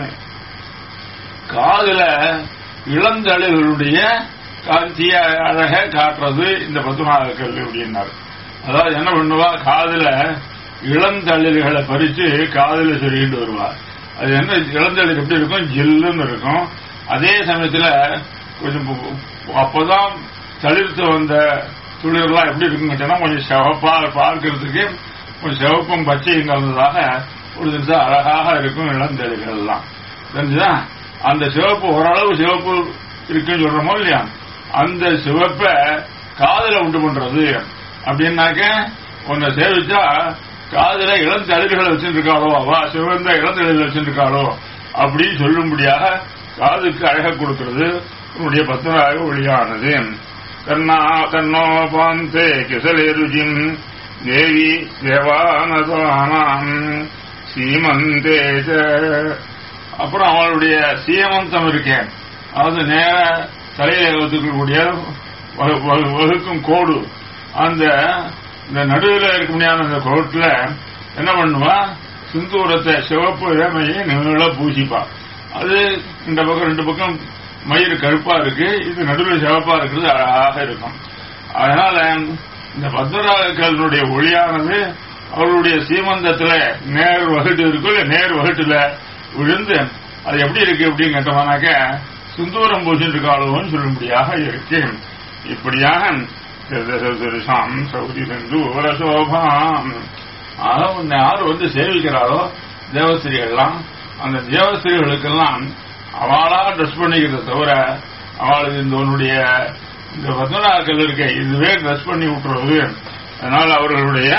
காதுல இளந்தளிர்களுடைய காந்திய அழக காட்டுறது இந்த பத்மநாத கல்வி அப்படின்னாரு அதாவது என்ன பண்ணுவா காதுல இளந்தளிர்களை பறிச்சு காதுல சொல்லிட்டு வருவா அது என்ன இளந்தளிர் எப்படி இருக்கும் ஜில்லுன்னு இருக்கும் அதே சமயத்துல கொஞ்சம் அப்பதான் தளிர்த்து வந்த துளிர்லாம் எப்படி இருக்குன்னு கேட்டா கொஞ்சம் சிவப்பா பார்க்கறதுக்கு கொஞ்சம் சிவப்பும் பச்சையும் கலந்ததாக ஒரு தினம் அழகாக இருக்கும் இளந்தளிர்கள் எல்லாம் தெரிஞ்சுதா அந்த சிவப்பு ஓரளவு சிவப்பு இருக்குன்னு சொல்றோமோ இல்லையா அந்த சிவப்ப காதல உண்டு பண்றது அப்படின்னாக்க உன்னை சேவிச்சா காதல இளந்தளிர்களை வச்சுருக்காளோ அவா சிவந்த இளந்தளிர்கள் வச்சுருக்காளோ அப்படின்னு சொல்லும்படியாக காதுக்கு அழக கொடுக்கிறது உன்னுடைய பத்மராக ஒளியானது கர்ணா கர்ணோ பாந்தே கிசலே ருஜிம் தேவி தேவானதானாம் சீமந்தே அப்புறம் அவளுடைய சீமந்தம் இருக்கேன் அதாவது நேர தலையில வகுக்கக்கூடிய வகுக்கும் கோடு அந்த இந்த நடுவில் இருக்க முடியாத அந்த கோட்டுல என்ன பண்ணுவா சிந்தூரத்தை சிவப்பு இளமையை நீள பூசிப்பா அது இந்த பக்கம் ரெண்டு பக்கம் மயிறு கருப்பா இருக்கு இது நடுவில் சிவப்பா இருக்கிறது அழகாக இருக்கும் அதனால இந்த பத்மராஜர்களுடைய ஒளியானது அவர்களுடைய சீமந்தத்துல நேர் வகுட்டு இருக்குல்ல நேர் வகுட்டுல விழுந்து அது எப்படி இருக்கு அப்படின்னு கேட்டோம்னாக்க சுந்தூரம் பூஜன் இருக்காளோன்னு சொல்லும்படியாக இருக்கு இப்படியாக திருதசாம் சௌரி செந்தூர சோபாம் ஆக உன்னை யார் வந்து சேவிக்கிறாளோ தேவஸ்திரிகள்லாம் அந்த தேவஸ்திரிகளுக்கெல்லாம் அவளா ட்ரெஸ் பண்ணிக்கிறத தவிர அவளுக்கு இந்த உன்னுடைய இந்த பத்மநாக்கள் இருக்க இதுவே ட்ரெஸ் பண்ணி விட்டுறது அதனால அவர்களுடைய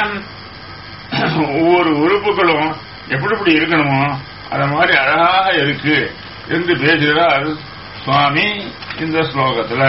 ஒவ்வொரு உறுப்புகளும் எப்படி எப்படி இருக்கணுமோ அத மாதிரி அழகாக இருக்கு என்று பேசுகிறார் சுவாமி இந்த ஸ்லோகத்துல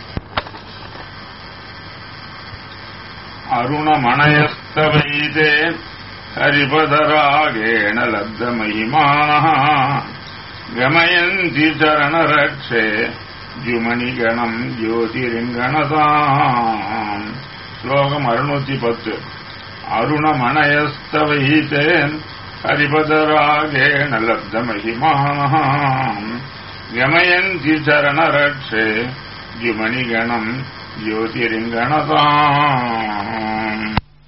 அருணமணயஸ்தவைதே ஹரிபதராகேண லப்த மகிமான கமயந்தி சரணரக்ஷே ஜுமணிகணம் ஜோதிரிங்கணதாம் ஸ்லோகம் அறுநூத்தி பத்து அருணமணயஸ்தவைதே ஹரிபதராகேண லப்த மகிமான கமயந்தி சரணரக்ஷே ஜுமணிகணம் ज्योतिरिङ्गणताम्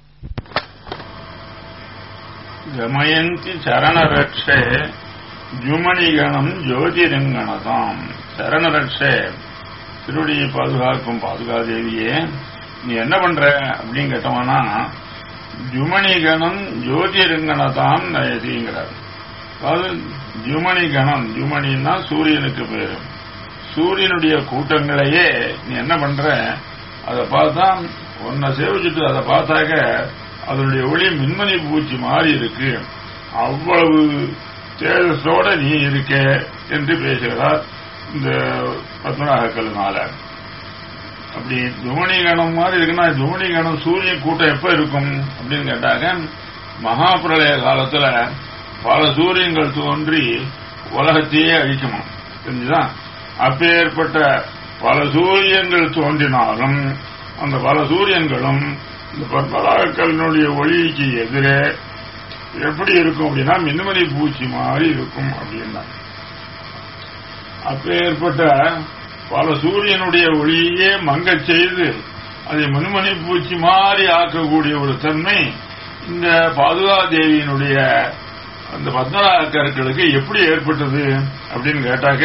गमयन्ति चरणरक्षे ஜுமணிகணம் ஜோதிரங்கணதாம் சரணரட்சே திருடியை பாதுகாக்கும் பாதுகாதேவியே நீ என்ன பண்ற அப்படின்னு கேட்டோம்னா ஜுமணி கணம் ஜோதிருங்கணதான் நயதிங்கிறார் அதாவது ஜுமணி கணம் ஜுமணின்னா சூரியனுக்கு பேரு சூரியனுடைய கூட்டங்களையே நீ என்ன பண்ற அதை பார்த்தா உன்னை சேவிச்சுட்டு அதை பார்த்தாக்க அதனுடைய ஒளி மின்மணி பூச்சி மாறி இருக்கு அவ்வளவு தேஜஸோட நீ இருக்க என்று பேசுகிறார் இந்த பத்மநாகக்கல்னால அப்படி துமணி கணம் மாதிரி இருக்குன்னா துமணி கணம் சூரிய கூட்டம் எப்ப இருக்கும் அப்படின்னு கேட்டாங்க மகாபிரளய காலத்துல பல சூரியன்கள் தோன்றி உலகத்தையே அழிக்குமா தெரிஞ்சுதான் அப்பேற்பட்ட பல சூரியன்கள் தோன்றினாலும் அந்த பல சூரியன்களும் இந்த பத்மராகக்கல்னுடைய ஒளிக்கு எதிரே எப்படி இருக்கும் அப்படின்னா மின்மணி பூச்சி மாதிரி இருக்கும் அப்படின்னா அப்பேற்பட்ட பல சூரியனுடைய ஒளியே மங்கச் செய்து அதை மின்மணி பூச்சி மாதிரி ஆக்கக்கூடிய ஒரு தன்மை இந்த பாதுகா தேவியினுடைய அந்த பத்மநாகர்களுக்கு எப்படி ஏற்பட்டது அப்படின்னு கேட்டாக்க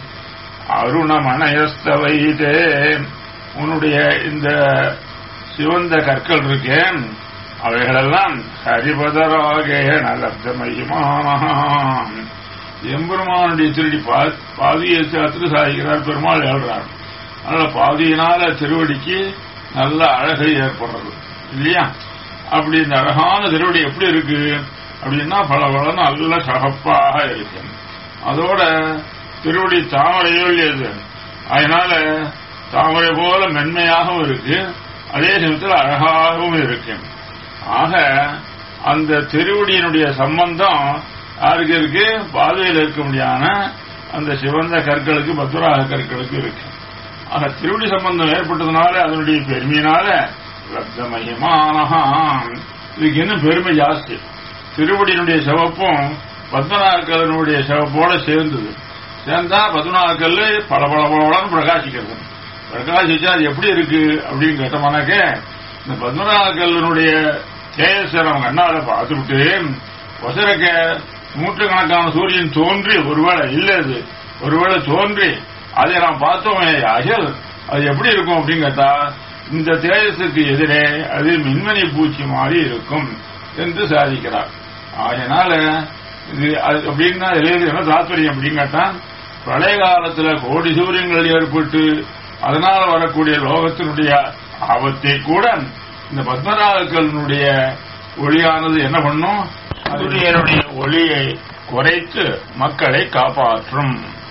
அருணமனயஸ்தவைதே உன்னுடைய இந்த சிவந்த கற்கள் இருக்கேன் அவைகளெல்லாம் ஹரிபதராகே நலப்தமயமானாம் எம்பெருமானுடைய திருடி பாதியை திரு சாதிக்கிறார் பெருமாள் எழுறார் அதனால பாதியினால திருவடிக்கு நல்ல அழகை ஏற்படுறது இல்லையா அப்படி இந்த அழகான திருவடி எப்படி இருக்கு அப்படின்னா பல பல நல்ல சகப்பாக இருக்கு அதோட திருவடி தாமரையோ இல்லையது அதனால தாமரை போல மென்மையாகவும் இருக்கு அதே சமயத்தில் அழகாகவும் இருக்கு ஆக அந்த திருவடியினுடைய சம்பந்தம் யாருக்கு இருக்கு பாதையில் இருக்க முடியாத அந்த சிவந்த கற்களுக்கு பத்துராக கற்களுக்கு இருக்கு ஆக திருவடி சம்பந்தம் ஏற்பட்டதுனால அதனுடைய பெருமையினால ரத்தமயமானஹாம் இதுக்கு இன்னும் பெருமை ஜாஸ்தி திருவடியினுடைய சிவப்பும் பத்மநாகக்கல்லனுடைய சிவப்போட சேர்ந்தது சேர்ந்தா பத்மநாகக்கல் பல பல பலன்னு பிரகாசிக்கிறது பிரகாசிச்சா அது எப்படி இருக்கு அப்படின்னு கேட்டோம்னாக்க இந்த பத்மநாகக்கல்லனுடைய கேஎஸ்ஆர் அவங்க அண்ணாவை பார்த்துவிட்டு ஒசரக்க நூற்றுக்கணக்கான சூரியன் தோன்றி ஒருவேளை இல்ல அது ஒருவேளை தோன்றி அதை நாம் பார்த்தோம் அகல் அது எப்படி இருக்கும் அப்படின்னு கேட்டா இந்த தேஜஸுக்கு எதிரே அது மின்மணி பூச்சி மாதிரி இருக்கும் என்று சாதிக்கிறார் அதனால இது அது அப்படின்னா எழுது என்ன தாத்பரியம் அப்படின்னு கேட்டா பிரளய காலத்துல கோடி சூரியங்கள் ஏற்பட்டு அதனால வரக்கூடிய லோகத்தினுடைய ஆபத்தை கூட இந்த பத்மநாதக்கல்னுடைய ஒளியானது என்ன பண்ணும் சூரியனுடைய ஒளியை குறைத்து மக்களை காப்பாற்றும்